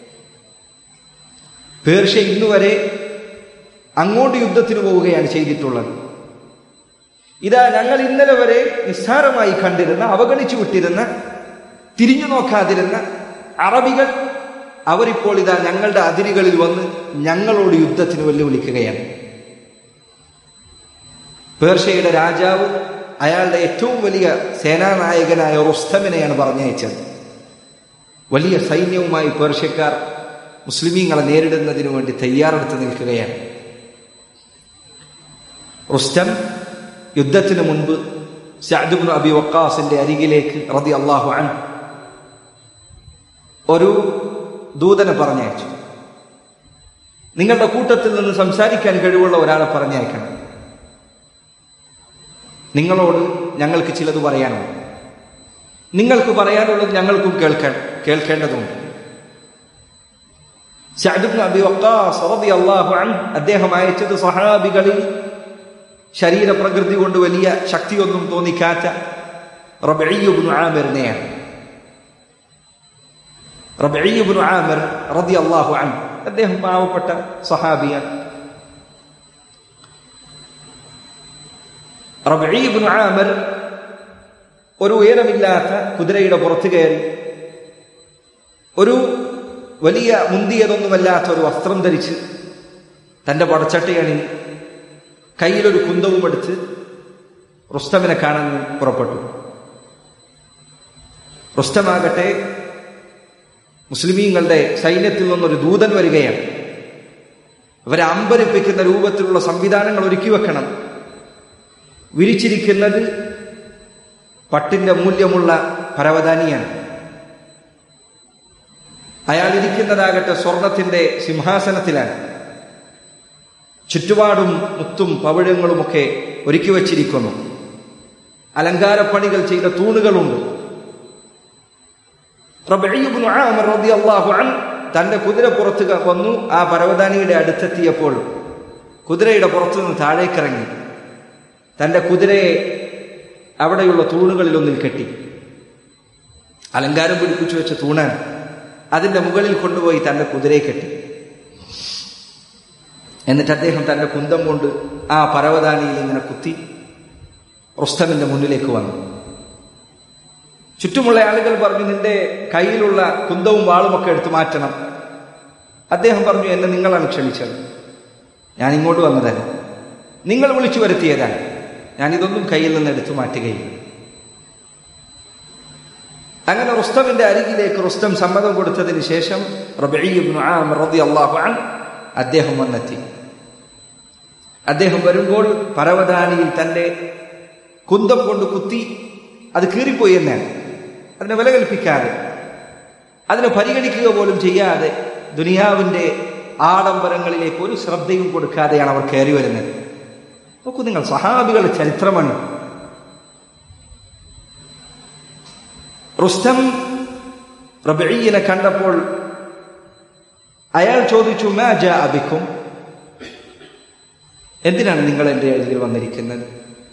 പേർഷ്യ ഇന്നുവരെ അങ്ങോട്ട് യുദ്ധത്തിന് പോവുകയാണ് ചെയ്തിട്ടുള്ളത് ഇതാ ഞങ്ങൾ ഇന്നലെ വരെ നിസ്സാരമായി കണ്ടിരുന്ന അവഗണിച്ചു വിട്ടിരുന്ന തിരിഞ്ഞു നോക്കാതിരുന്ന അറബികൾ അവരിപ്പോൾ ഇതാ ഞങ്ങളുടെ അതിരുകളിൽ വന്ന് ഞങ്ങളോട് യുദ്ധത്തിന് വെല്ലുവിളിക്കുകയാണ് പേർഷ്യയുടെ രാജാവ് അയാളുടെ ഏറ്റവും വലിയ സേനാനായകനായ റുസ്തമിനെയാണ് പറഞ്ഞയച്ചത് വലിയ സൈന്യവുമായി പേർഷ്യക്കാർ മുസ്ലിമീങ്ങളെ നേരിടുന്നതിനു വേണ്ടി തയ്യാറെടുത്ത് നിൽക്കുകയാണ് റുസ്റ്റം യുദ്ധത്തിന് മുൻപ് സഅദുബ്നു അബി വക്കാസിന്റെ അരികിലേക്ക് റതി അള്ളാഹു അൻ ഒരു ദൂതനെ പറഞ്ഞയച്ചു നിങ്ങളുടെ കൂട്ടത്തിൽ നിന്ന് സംസാരിക്കാൻ കഴിവുള്ള ഒരാളെ പറഞ്ഞയക്കണം നിങ്ങളോട് ഞങ്ങൾക്ക് ചിലത് പറയാനുണ്ട് നിങ്ങൾക്ക് പറയാനുള്ളത് ഞങ്ങൾക്കും കേൾക്കാൻ കേൾക്കേണ്ടതുണ്ട് സഅദുബ്നു അബി വക്കാസ് റളിയല്ലാഹു അൻഹു അദ്ദേഹം അയച്ചത് സഹാബികളിൽ ശരീരപ്രകൃതി കൊണ്ട് വലിയ ശക്തിയൊന്നും തോന്നിക്കാത്ത റബീബുൻ ആമിറിനെയാണ് റബീബുൻ ആമിർ റളിയല്ലാഹു അൻഹു അദ്ദേഹം പാവപ്പെട്ട സഹാബിയാണ് റബീബുൻ ആമിർ ഒരു ഉയരമില്ലാത്ത കുതിരയുടെ പുറത്ത് കയറി ഒരു വലിയ മുന്തിയതൊന്നുമല്ലാത്ത ഒരു വസ്ത്രം ധരിച്ച് തന്റെ പടച്ചട്ടയണി കയ്യിലൊരു കുന്തവും എടുത്ത് റുസ്തമിനെ കാണാൻ പുറപ്പെട്ടു റുസ്തമാകട്ടെ മുസ്ലിമീങ്ങളുടെ സൈന്യത്തിൽ നിന്നൊരു ദൂതൻ വരികയാണ് അവരെ അമ്പരിപ്പിക്കുന്ന രൂപത്തിലുള്ള സംവിധാനങ്ങൾ ഒരുക്കി വെക്കണം വിരിച്ചിരിക്കുന്നത് പട്ടിന്റെ മൂല്യമുള്ള പരവതാനിയാണ് അയാൾ ഇരിക്കുന്നതാകട്ടെ സ്വർണത്തിന്റെ സിംഹാസനത്തിലാണ് ചുറ്റുപാടും മുത്തും പവിഴങ്ങളുമൊക്കെ ഒരുക്കി വച്ചിരിക്കുന്നു അലങ്കാരപ്പണികൾ ചെയ്ത തൂണുകളുണ്ട് തന്റെ കുതിര പുറത്ത് വന്നു ആ പരവതാനിയുടെ അടുത്തെത്തിയപ്പോൾ കുതിരയുടെ പുറത്തുനിന്ന് താഴേക്കിറങ്ങി തന്റെ കുതിരയെ അവിടെയുള്ള തൂണുകളിൽ ഒന്നിൽ കെട്ടി അലങ്കാരം പിടിപ്പിച്ചു വെച്ച തൂണാൻ അതിന്റെ മുകളിൽ കൊണ്ടുപോയി തന്റെ കുതിരയെ കെട്ടി എന്നിട്ട് അദ്ദേഹം തന്റെ കുന്തം കൊണ്ട് ആ പരവതാനിയിൽ ഇങ്ങനെ കുത്തി റുസ്തമിന്റെ മുന്നിലേക്ക് വന്നു ചുറ്റുമുള്ള ആളുകൾ പറഞ്ഞു നിന്റെ കയ്യിലുള്ള കുന്തവും വാളുമൊക്കെ എടുത്തു മാറ്റണം അദ്ദേഹം പറഞ്ഞു എന്നെ നിങ്ങളാണ് ക്ഷണിച്ചത് ഞാൻ ഇങ്ങോട്ട് വന്നതല്ല നിങ്ങൾ വിളിച്ചു വരുത്തിയതാണ് ഞാൻ ഇതൊന്നും കയ്യിൽ നിന്ന് എടുത്തു മാറ്റുകയില്ല അങ്ങനെ റുസ്തമിന്റെ അരികിലേക്ക് റുസ്തം സമ്മതം കൊടുത്തതിന് ശേഷം അള്ളാഹു അദ്ദേഹം വന്നെത്തി അദ്ദേഹം വരുമ്പോൾ പരവതാനിയിൽ തന്റെ കുന്തം കൊണ്ട് കുത്തി അത് കീറിപ്പോയി എന്നാണ് അതിനെ വില കൽപ്പിക്കാതെ അതിനെ പരിഗണിക്കുക പോലും ചെയ്യാതെ ദുനിയാവിന്റെ ആഡംബരങ്ങളിലേക്ക് ഒരു ശ്രദ്ധയും കൊടുക്കാതെയാണ് അവർ കയറി വരുന്നത് നോക്കൂ നിങ്ങൾ സഹാബികളുടെ ചരിത്രമാണ് റുസ്തം റബീനെ കണ്ടപ്പോൾ അയാൾ ചോദിച്ചു മാ ജാ അബിക്കും എന്തിനാണ് നിങ്ങൾ എൻ്റെ അരികിൽ വന്നിരിക്കുന്നത്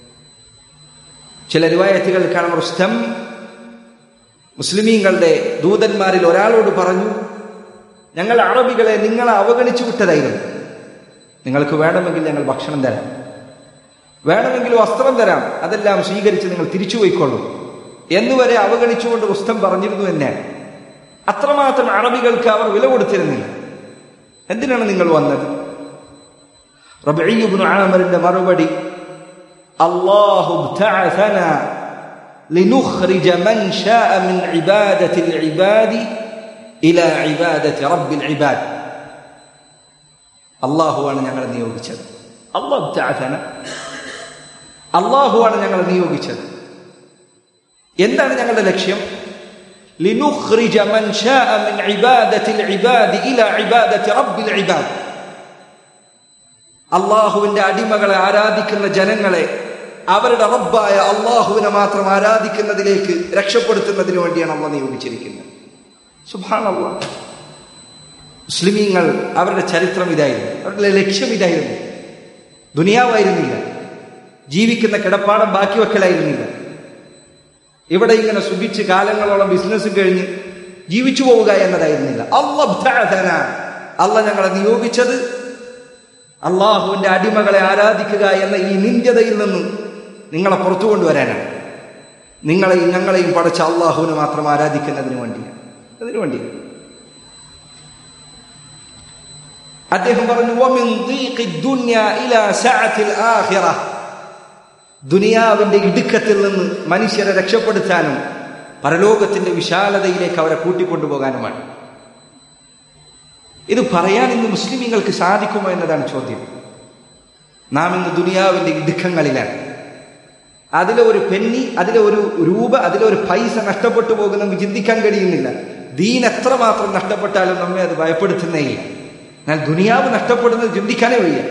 ചില റിവായത്തുകൾ കാണാം റുസ്തം മുസ്ലിമീങ്ങളുടെ ദൂതന്മാരിൽ ഒരാളോട് പറഞ്ഞു ഞങ്ങൾ അറബികളെ നിങ്ങളെ അവഗണിച്ചു വിട്ടതായിരുന്നു നിങ്ങൾക്ക് വേണമെങ്കിൽ ഞങ്ങൾ ഭക്ഷണം തരാം വേണമെങ്കിൽ വസ്ത്രം തരാം അതെല്ലാം സ്വീകരിച്ച് നിങ്ങൾ തിരിച്ചു പോയിക്കൊള്ളൂ എന്നുവരെ അവഗണിച്ചുകൊണ്ട് റുസ്തം പറഞ്ഞിരുന്നു എന്നെ അത്രമാത്രം അറബികൾക്ക് അവർ വില കൊടുത്തിരുന്നില്ല എന്തിനാണ് നിങ്ങൾ വന്നത് റബീബുൻ ആമറിന്റെ മറുപടി അള്ളാഹു لنخرج من شاء من عبادة العباد إلى عبادة رب العباد അള്ളാഹുവാണ് ഞങ്ങളെ നിയോഗിച്ചത് അള്ളാഹു താഥന അള്ളാഹുവാണ് ഞങ്ങളെ നിയോഗിച്ചത് എന്താണ് ഞങ്ങളുടെ ലക്ഷ്യം لنخرج من شاء من عبادة العباد إلى عبادة رب العباد അള്ളാഹുവിന്റെ അടിമകളെ ആരാധിക്കുന്ന ജനങ്ങളെ അവരുടെ റബ്ബായ അള്ളാഹുവിനെ മാത്രം ആരാധിക്കുന്നതിലേക്ക് രക്ഷപ്പെടുത്തുന്നതിന് വേണ്ടിയാണ് അള്ള നിയോഗിച്ചിരിക്കുന്നത് സുഭാൻ മുസ്ലിമീങ്ങൾ അവരുടെ ചരിത്രം ഇതായിരുന്നു അവരുടെ ലക്ഷ്യം ഇതായിരുന്നു ദുനിയാവായിരുന്നില്ല ജീവിക്കുന്ന കിടപ്പാടം ബാക്കി വെക്കലായിരുന്നില്ല ഇവിടെ ഇങ്ങനെ സുഖിച്ച് കാലങ്ങളോളം ബിസിനസ് കഴിഞ്ഞ് ജീവിച്ചു പോവുക എന്നതായിരുന്നില്ല അള്ളബ്ധന അല്ല ഞങ്ങളെ നിയോഗിച്ചത് അള്ളാഹുവിന്റെ അടിമകളെ ആരാധിക്കുക എന്ന ഈ നിന്ദ്യതയിൽ നിന്ന് നിങ്ങളെ പുറത്തു കൊണ്ടുവരാനാണ് നിങ്ങളെയും ഞങ്ങളെയും പടച്ച അള്ളാഹുവിനെ മാത്രം ആരാധിക്കുന്നതിന് വേണ്ടിയാണ് അതിനു വേണ്ടിയാണ് അദ്ദേഹം പറഞ്ഞു ദുനിയാവിന്റെ ഇടുക്കത്തിൽ നിന്ന് മനുഷ്യരെ രക്ഷപ്പെടുത്താനും പരലോകത്തിന്റെ വിശാലതയിലേക്ക് അവരെ കൂട്ടിക്കൊണ്ടുപോകാനുമാണ് ഇത് പറയാൻ ഇന്ന് മുസ്ലിമീങ്ങൾക്ക് സാധിക്കുമോ എന്നതാണ് ചോദ്യം നാം ഇന്ന് ദുനിയാവിന്റെ ഇടുക്കങ്ങളിലാണ് അതിലെ ഒരു പെന്നി അതിലെ ഒരു രൂപ അതിലെ ഒരു പൈസ നഷ്ടപ്പെട്ടു പോകുന്ന നമുക്ക് ചിന്തിക്കാൻ കഴിയുന്നില്ല ദീൻ എത്രമാത്രം നഷ്ടപ്പെട്ടാലും നമ്മെ അത് ഭയപ്പെടുത്തുന്നേ ഇല്ല എന്നാൽ ദുനിയാവ് നഷ്ടപ്പെടുന്നത് ചിന്തിക്കാനേ വയ്യ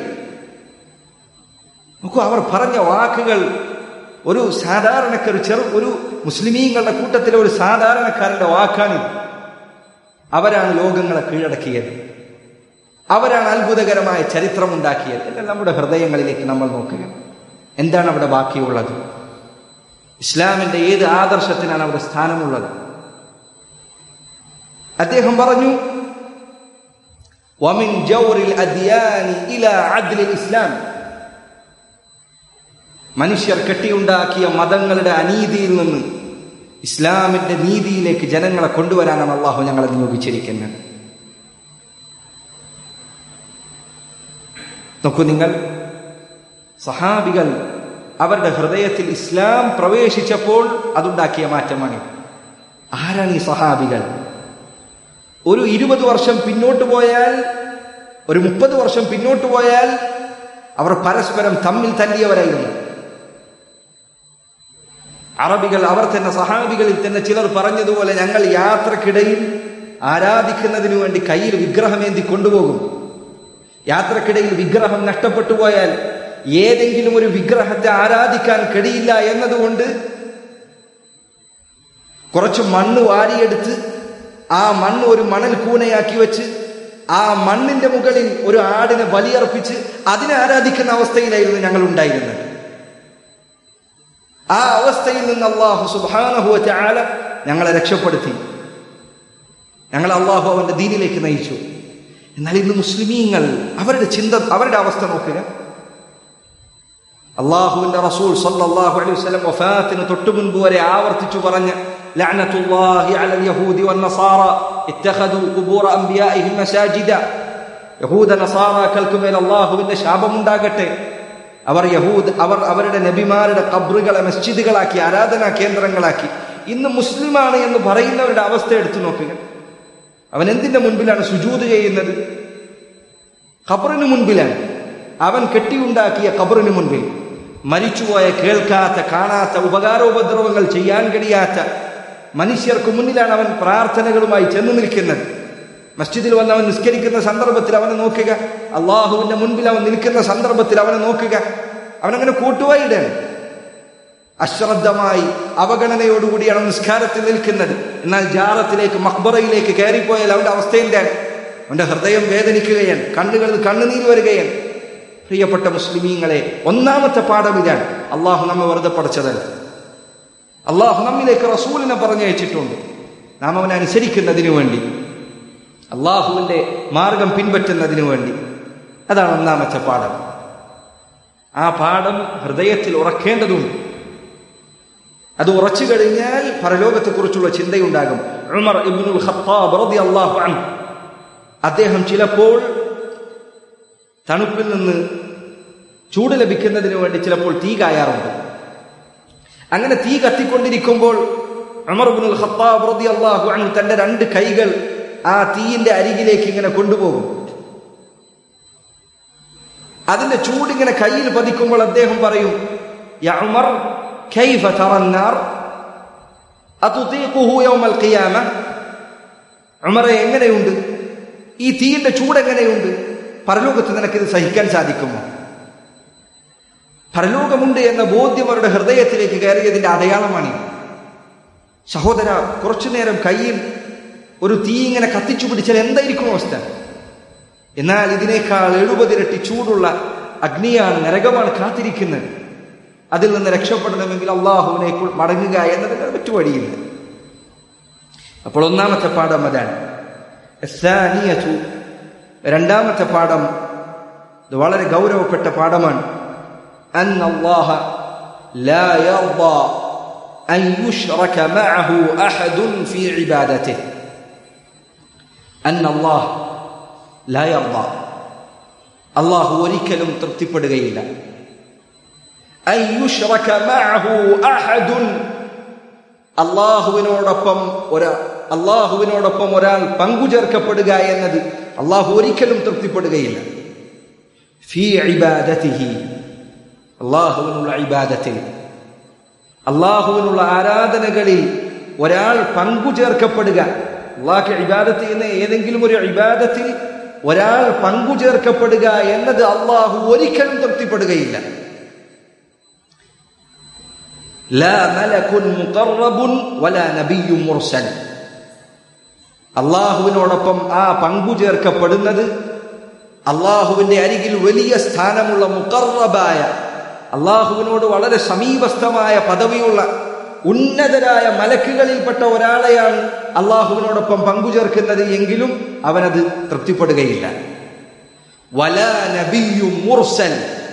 നോക്കൂ അവർ പറഞ്ഞ വാക്കുകൾ ഒരു സാധാരണക്കാർ ചെറു ഒരു മുസ്ലിമീങ്ങളുടെ കൂട്ടത്തിലെ ഒരു സാധാരണക്കാരന്റെ വാക്കാണിത് അവരാണ് ലോകങ്ങളെ കീഴടക്കിയത് അവരാണ് അത്ഭുതകരമായ ചരിത്രമുണ്ടാക്കിയത് എന്നാൽ നമ്മുടെ ഹൃദയങ്ങളിലേക്ക് നമ്മൾ നോക്കുക എന്താണ് അവിടെ ബാക്കിയുള്ളത് ഇസ്ലാമിന്റെ ഏത് ആദർശത്തിനാണ് അവിടെ സ്ഥാനമുള്ളത് അദ്ദേഹം പറഞ്ഞു ومن جور الأديان إلى عدل الإسلام മനുഷ്യർ കെട്ടിയുണ്ടാക്കിയ മതങ്ങളുടെ അനീതിയിൽ നിന്ന് ഇസ്ലാമിന്റെ നീതിയിലേക്ക് ജനങ്ങളെ കൊണ്ടുവരാനാണ് അള്ളാഹു ഞങ്ങളെ നിയോഗിച്ചിരിക്കുന്നത് നോക്കൂ നിങ്ങൾ സഹാബികൾ അവരുടെ ഹൃദയത്തിൽ ഇസ്ലാം പ്രവേശിച്ചപ്പോൾ അതുണ്ടാക്കിയ മാറ്റമാണ് ആരാണ് ഈ സഹാബികൾ ഒരു ഇരുപത് വർഷം പിന്നോട്ട് പോയാൽ ഒരു മുപ്പത് വർഷം പിന്നോട്ട് പോയാൽ അവർ പരസ്പരം തമ്മിൽ തല്ലിയവരായിരുന്നു അറബികൾ അവർ തന്നെ സഹാബികളിൽ തന്നെ ചിലർ പറഞ്ഞതുപോലെ ഞങ്ങൾ യാത്രക്കിടയിൽ ആരാധിക്കുന്നതിനു വേണ്ടി കയ്യിൽ വിഗ്രഹമേന്തി കൊണ്ടുപോകും യാത്രക്കിടയിൽ വിഗ്രഹം നഷ്ടപ്പെട്ടു പോയാൽ ഏതെങ്കിലും ഒരു വിഗ്രഹത്തെ ആരാധിക്കാൻ കഴിയില്ല എന്നതുകൊണ്ട് കുറച്ച് മണ്ണ് വാരിയെടുത്ത് ആ മണ്ണ് ഒരു മണൽ കൂനയാക്കി വെച്ച് ആ മണ്ണിന്റെ മുകളിൽ ഒരു ആടിനെ ബലിയർപ്പിച്ച് അതിനെ ആരാധിക്കുന്ന അവസ്ഥയിലായിരുന്നു ഞങ്ങൾ ഉണ്ടായിരുന്നത് ആ അവസ്ഥയിൽ നിന്ന് അള്ളാഹു സുബാനഹുവ ചാല ഞങ്ങളെ രക്ഷപ്പെടുത്തി ഞങ്ങൾ അള്ളാഹു അവന്റെ ദീനിലേക്ക് നയിച്ചു എന്നാൽ ഇന്ന് മുസ്ലിമീങ്ങൾ അവരുടെ ചിന്ത അവരുടെ അവസ്ഥ നോക്കുക അള്ളാഹുവിന്റെ റസൂൽ സല്ലല്ലാഹു അലൈഹി വസല്ലം വഫാത്തിന് തൊട്ടു മുൻപ് വരെ ആവർത്തിച്ചു പറഞ്ഞ ലഅനത്തുല്ലാഹി അലൽ യഹൂദി വന്നസാറ ഇത്തഖദു ഖുബൂറ അംബിയാഇഹിം മസാജിദ യഹൂദ നസാറാക്കൾക്ക് മേൽ അള്ളാഹുവിന്റെ ശാപമുണ്ടാകട്ടെ അവർ യഹൂദ് അവർ അവരുടെ നബിമാരുടെ കബ്റുകളെ മസ്ജിദുകളാക്കി ആരാധനാ കേന്ദ്രങ്ങളാക്കി ഇന്ന് മുസ്ലിമാണ് എന്ന് പറയുന്നവരുടെ അവസ്ഥ എടുത്തു നോക്കുക അവൻ എന്തിന്റെ മുൻപിലാണ് സുജൂത് ചെയ്യുന്നത് ഖബറിന് മുൻപിലാണ് അവൻ കെട്ടിയുണ്ടാക്കിയ ഖബറിന് മുൻപിൽ മരിച്ചുപോയ കേൾക്കാത്ത കാണാത്ത ഉപകാരോപദ്രവങ്ങൾ ചെയ്യാൻ കഴിയാത്ത മനുഷ്യർക്ക് മുന്നിലാണ് അവൻ പ്രാർത്ഥനകളുമായി ചെന്നു നിൽക്കുന്നത് മസ്ജിദിൽ വന്ന് അവൻ നിസ്കരിക്കുന്ന സന്ദർഭത്തിൽ അവനെ നോക്കുക അള്ളാഹുവിന്റെ മുൻപിൽ അവൻ നിൽക്കുന്ന സന്ദർഭത്തിൽ അവനെ നോക്കുക അവനങ്ങനെ കൂട്ടുവായിടാണ് അശ്രദ്ധമായി അവഗണനയോടുകൂടിയാണ് നിസ്കാരത്തിൽ നിൽക്കുന്നത് എന്നാൽ ജാറത്തിലേക്ക് മക്ബറയിലേക്ക് കയറിപ്പോയാൽ അവന്റെ അവസ്ഥ എന്താണ് അവന്റെ ഹൃദയം വേദനിക്കുകയാണ് കണ്ണുകളിൽ കണ്ണുനീര് വരികയാണ് പ്രിയപ്പെട്ട മുസ്ലിമീങ്ങളെ ഒന്നാമത്തെ പാഠം ഇതാണ് അള്ളാഹു നമ്മെ വെറുതെ പഠിച്ചതല്ല അള്ളാഹു നമ്മിലേക്ക് റസൂലിനെ പറഞ്ഞയച്ചിട്ടുണ്ട് നാം അവനെ അനുസരിക്കുന്നതിന് വേണ്ടി അള്ളാഹുവിന്റെ മാർഗം പിൻപറ്റുന്നതിന് വേണ്ടി അതാണ് ഒന്നാമത്തെ പാഠം ആ പാഠം ഹൃദയത്തിൽ ഉറക്കേണ്ടതുണ്ട് അത് ഉറച്ചു കഴിഞ്ഞാൽ പരലോകത്തെക്കുറിച്ചുള്ള ചിന്തയുണ്ടാകും ഉമർ ഇബ്നുൽ ഖത്താബ് റളിയല്ലാഹു അൻഹു അദ്ദേഹം ചിലപ്പോൾ തണുപ്പിൽ നിന്ന് ചൂട് ലഭിക്കുന്നതിന് വേണ്ടി ചിലപ്പോൾ തീ കായാറുണ്ട് അങ്ങനെ തീ കത്തിക്കൊണ്ടിരിക്കുമ്പോൾ ഉമർ ഇബ്നുൽ ഖത്താബ് റളിയല്ലാഹു അൻഹു തന്റെ രണ്ട് കൈകൾ ആ തീയിന്റെ അരികിലേക്ക് ഇങ്ങനെ കൊണ്ടുപോകും അതിന്റെ ചൂടിങ്ങനെ കയ്യിൽ പതിക്കുമ്പോൾ അദ്ദേഹം പറയും യാ ഉമർ كيف ترى النار أتطيقه يوم القيامة ഉമറെ എങ്ങനെയുണ്ട് ഈ തീയിന്റെ ചൂട് എങ്ങനെയുണ്ട് പരലോകത്ത് നിനക്കിത് സഹിക്കാൻ സാധിക്കുമോ പരലോകമുണ്ട് എന്ന ബോധ്യം അവരുടെ ഹൃദയത്തിലേക്ക് കയറിയതിന്റെ അടയാളമാണ് സഹോദര കുറച്ചു നേരം കയ്യിൽ ഒരു തീ ഇങ്ങനെ കത്തിച്ചു പിടിച്ചാൽ എന്തായിരിക്കും അവസ്ഥ എന്നാൽ ഇതിനേക്കാൾ എഴുപതിരട്ടി ചൂടുള്ള അഗ്നിയാണ് നരകമാണ് കാത്തിരിക്കുന്നത് അതിൽ നിന്ന് രക്ഷപ്പെടണമെങ്കിൽ അള്ളാഹുവിനെ മടങ്ങുക എന്നതിന് മറ്റു വഴിയില്ല അപ്പോൾ ഒന്നാമത്തെ പാഠം അതാണ് രണ്ടാമത്തെ പാഠം ഇത് വളരെ ഗൗരവപ്പെട്ട പാഠമാണ് أن الله لا يرضى أن يشرك معه أحد في عبادته أن الله لا يرضى الله ഒരിക്കലും തൃപ്തിപ്പെടുകയില്ല أن يشرك معه أحد അള്ളാഹുവിനോടൊപ്പം ഒരാ അള്ളാഹുവിനോടൊപ്പം ഒരാൾ പങ്കുചേർക്കപ്പെടുക എന്നത് അള്ളാഹു ഒരിക്കലും തൃപ്തിപ്പെടുകയില്ല ഫി ഇബാദത്തിഹി അള്ളാഹുവിനുള്ള ഇബാദത്തിൽ അള്ളാഹുവിനുള്ള ആരാധനകളിൽ ഒരാൾ പങ്കുചേർക്കപ്പെടുക അള്ളാഹ് ഇബാദത്ത് എന്ന ഏതെങ്കിലും ഒരു ഇബാദത്തിൽ ഒരാൾ പങ്കുചേർക്കപ്പെടുക എന്നത് അള്ളാഹു ഒരിക്കലും തൃപ്തിപ്പെടുകയില്ല അള്ളാഹുവിനോടൊപ്പം ആ പങ്കു ചേർക്കപ്പെടുന്നത് അള്ളാഹുവിന്റെ അരികിൽ വലിയ സ്ഥാനമുള്ള മുക്കറബായ അള്ളാഹുവിനോട് വളരെ സമീപസ്ഥമായ പദവിയുള്ള ഉന്നതരായ മലക്കുകളിൽപ്പെട്ട ഒരാളെയാണ് അള്ളാഹുവിനോടൊപ്പം പങ്കുചേർക്കുന്നത് എങ്കിലും അവനത് തൃപ്തിപ്പെടുകയില്ല വല നബിയു മുർസൽ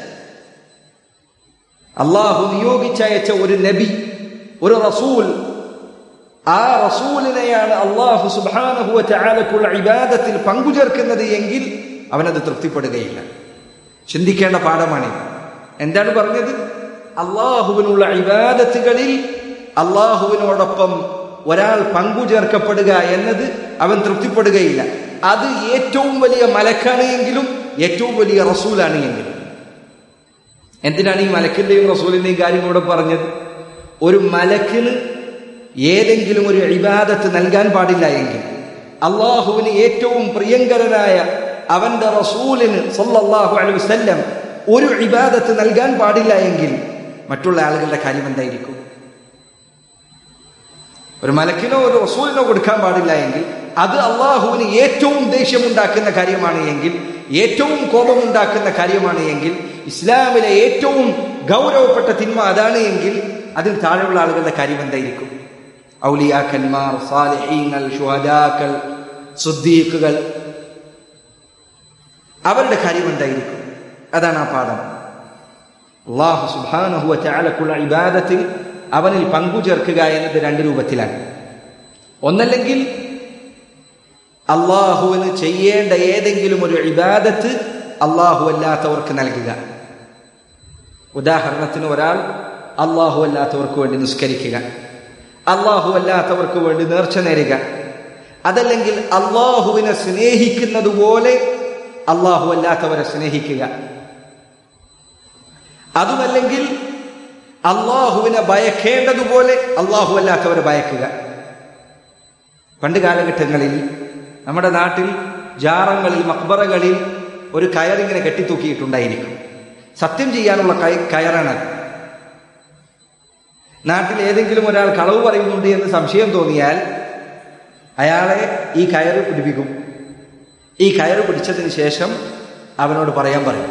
അള്ളാഹു നിയോഗിച്ചയച്ച ഒരു നബി ഒരു റസൂൽ ആ റസൂലിനെയാണ് അള്ളാഹു സുബാനഹുവ ചാലക്കുള്ള ഇബാദത്തിൽ പങ്കുചേർക്കുന്നത് എങ്കിൽ അവനത് തൃപ്തിപ്പെടുകയില്ല ചിന്തിക്കേണ്ട പാഠമാണ് എന്താണ് പറഞ്ഞത് അള്ളാഹുവിനുള്ള ഇബാദത്തുകളിൽ അള്ളാഹുവിനോടൊപ്പം ഒരാൾ പങ്കുചേർക്കപ്പെടുക എന്നത് അവൻ തൃപ്തിപ്പെടുകയില്ല അത് ഏറ്റവും വലിയ മലക്കാണ് എങ്കിലും ഏറ്റവും വലിയ റസൂലാണ് എങ്കിലും എന്തിനാണ് ഈ മലക്കിന്റെയും റസൂലിന്റെയും കാര്യം ഇവിടെ പറഞ്ഞത് ഒരു മലക്കിന് ഏതെങ്കിലും ഒരു ഇബാദത്ത് നൽകാൻ പാടില്ല എങ്കിൽ അള്ളാഹുവിന് ഏറ്റവും പ്രിയങ്കരനായ അവന്റെ റസൂലിന് സല്ലല്ലാഹു അലൈഹി വസല്ലം ഒരു ഇബാദത്ത് നൽകാൻ പാടില്ല എങ്കിൽ മറ്റുള്ള ആളുകളുടെ കാര്യം എന്തായിരിക്കും ഒരു മലക്കിനോ ഒരു റസൂലിനോ കൊടുക്കാൻ പാടില്ല എങ്കിൽ അത് അള്ളാഹുവിന് ഏറ്റവും ദേഷ്യമുണ്ടാക്കുന്ന കാര്യമാണ് എങ്കിൽ ഏറ്റവും കോപമുണ്ടാക്കുന്ന കാര്യമാണ് എങ്കിൽ ഇസ്ലാമിലെ ഏറ്റവും ഗൗരവപ്പെട്ട തിന്മ അതാണ് എങ്കിൽ അതിൽ താഴെയുള്ള ആളുകളുടെ കാര്യം എന്തായിരിക്കും ഔലിയാക്കന്മാർ സാലിഹീങ്ങൾ ഷുഹദാക്കൾ സുദ്ദീഖുകൾ അവരുടെ കാര്യം എന്തായിരിക്കും അതാണ് ആ പാഠം അള്ളാഹു സുബാനഹുവ ചാലക്കുള്ള ഇബാദത്തിൽ അവനിൽ പങ്കുചേർക്കുക എന്നത് രണ്ട് രൂപത്തിലാണ് ഒന്നല്ലെങ്കിൽ അള്ളാഹുവിന് ചെയ്യേണ്ട ഏതെങ്കിലും ഒരു ഇബാദത്ത് അള്ളാഹു അല്ലാത്തവർക്ക് നൽകുക ഉദാഹരണത്തിന് ഒരാൾ അള്ളാഹു അല്ലാത്തവർക്ക് വേണ്ടി നിസ്കരിക്കുക അള്ളാഹു അല്ലാത്തവർക്ക് വേണ്ടി നേർച്ച നേരുക അതല്ലെങ്കിൽ അള്ളാഹുവിനെ സ്നേഹിക്കുന്നത് പോലെ അള്ളാഹു അല്ലാത്തവരെ സ്നേഹിക്കുക അതുമല്ലെങ്കിൽ അള്ളാഹുവിനെ ഭയക്കേണ്ടതുപോലെ അള്ളാഹു അല്ലാത്തവരെ ഭയക്കുക പണ്ട് കാലഘട്ടങ്ങളിൽ നമ്മുടെ നാട്ടിൽ ജാറങ്ങളിൽ മക്ബറകളിൽ ഒരു കയറിങ്ങനെ കെട്ടിത്തൂക്കിയിട്ടുണ്ടായിരിക്കും സത്യം ചെയ്യാനുള്ള കയ- കയറാണ് നാട്ടിൽ ഏതെങ്കിലും ഒരാൾ കളവ് പറയുന്നുണ്ട് എന്ന് സംശയം തോന്നിയാൽ അയാളെ ഈ കയറ് പിടിപ്പിക്കും ഈ കയറ് പിടിച്ചതിന് ശേഷം അവനോട് പറയാൻ പറയും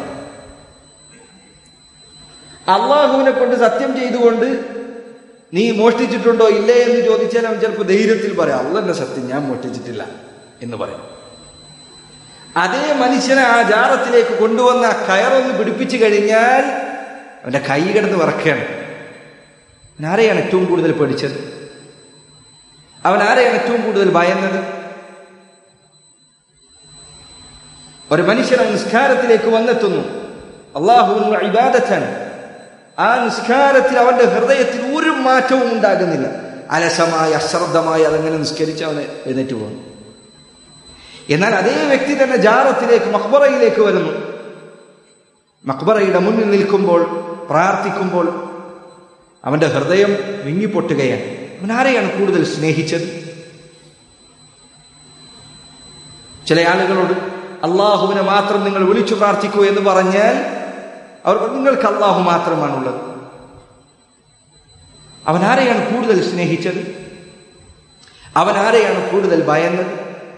അള്ളാഹുവിനെ കൊണ്ട് സത്യം ചെയ്തുകൊണ്ട് നീ മോഷ്ടിച്ചിട്ടുണ്ടോ ഇല്ലേ എന്ന് ചോദിച്ചാൽ അവൻ ചിലപ്പോൾ ധൈര്യത്തിൽ പറയാം അള്ളന്റെ സത്യം ഞാൻ മോഷ്ടിച്ചിട്ടില്ല എന്ന് പറയും അതേ മനുഷ്യനെ ആ ജാറത്തിലേക്ക് കൊണ്ടുവന്ന ആ കയറൊന്ന് പിടിപ്പിച്ചു കഴിഞ്ഞാൽ അവന്റെ കൈ കിടന്ന് വിറക്കുകയാണ് അവൻ ആരെയാണ് ഏറ്റവും കൂടുതൽ പേടിച്ചത് അവൻ ആരെയാണ് ഏറ്റവും കൂടുതൽ ഭയന്നത് ഒരു മനുഷ്യൻ ആ നിസ്കാരത്തിലേക്ക് വന്നെത്തുന്നു അള്ളാഹുവിനുള്ള ഇബാദത്താണ് ആ നിസ്കാരത്തിൽ അവന്റെ ഹൃദയത്തിൽ ഒരു മാറ്റവും ഉണ്ടാകുന്നില്ല അലസമായി അശ്രദ്ധമായി അതങ്ങനെ നിസ്കരിച്ച് അവന് എഴുന്നേറ്റ് പോകുന്നു എന്നാൽ അതേ വ്യക്തി തന്നെ ജാറത്തിലേക്ക് മക്ബറയിലേക്ക് വരുന്നു മക്ബറയുടെ മുന്നിൽ നിൽക്കുമ്പോൾ പ്രാർത്ഥിക്കുമ്പോൾ അവന്റെ ഹൃദയം വിങ്ങിപ്പൊട്ടുകയാണ് അവൻ ആരെയാണ് കൂടുതൽ സ്നേഹിച്ചത് ചില ആളുകളോട് അള്ളാഹുവിനെ മാത്രം നിങ്ങൾ വിളിച്ചു പ്രാർത്ഥിക്കൂ എന്ന് പറഞ്ഞാൽ അവർ പറയും, നിങ്ങൾക്ക് അള്ളാഹു മാത്രമാണുള്ളത് അവൻ ആരെയാണ് കൂടുതൽ സ്നേഹിച്ചത് അവൻ ആരെയാണ് കൂടുതൽ ഭയന്നത്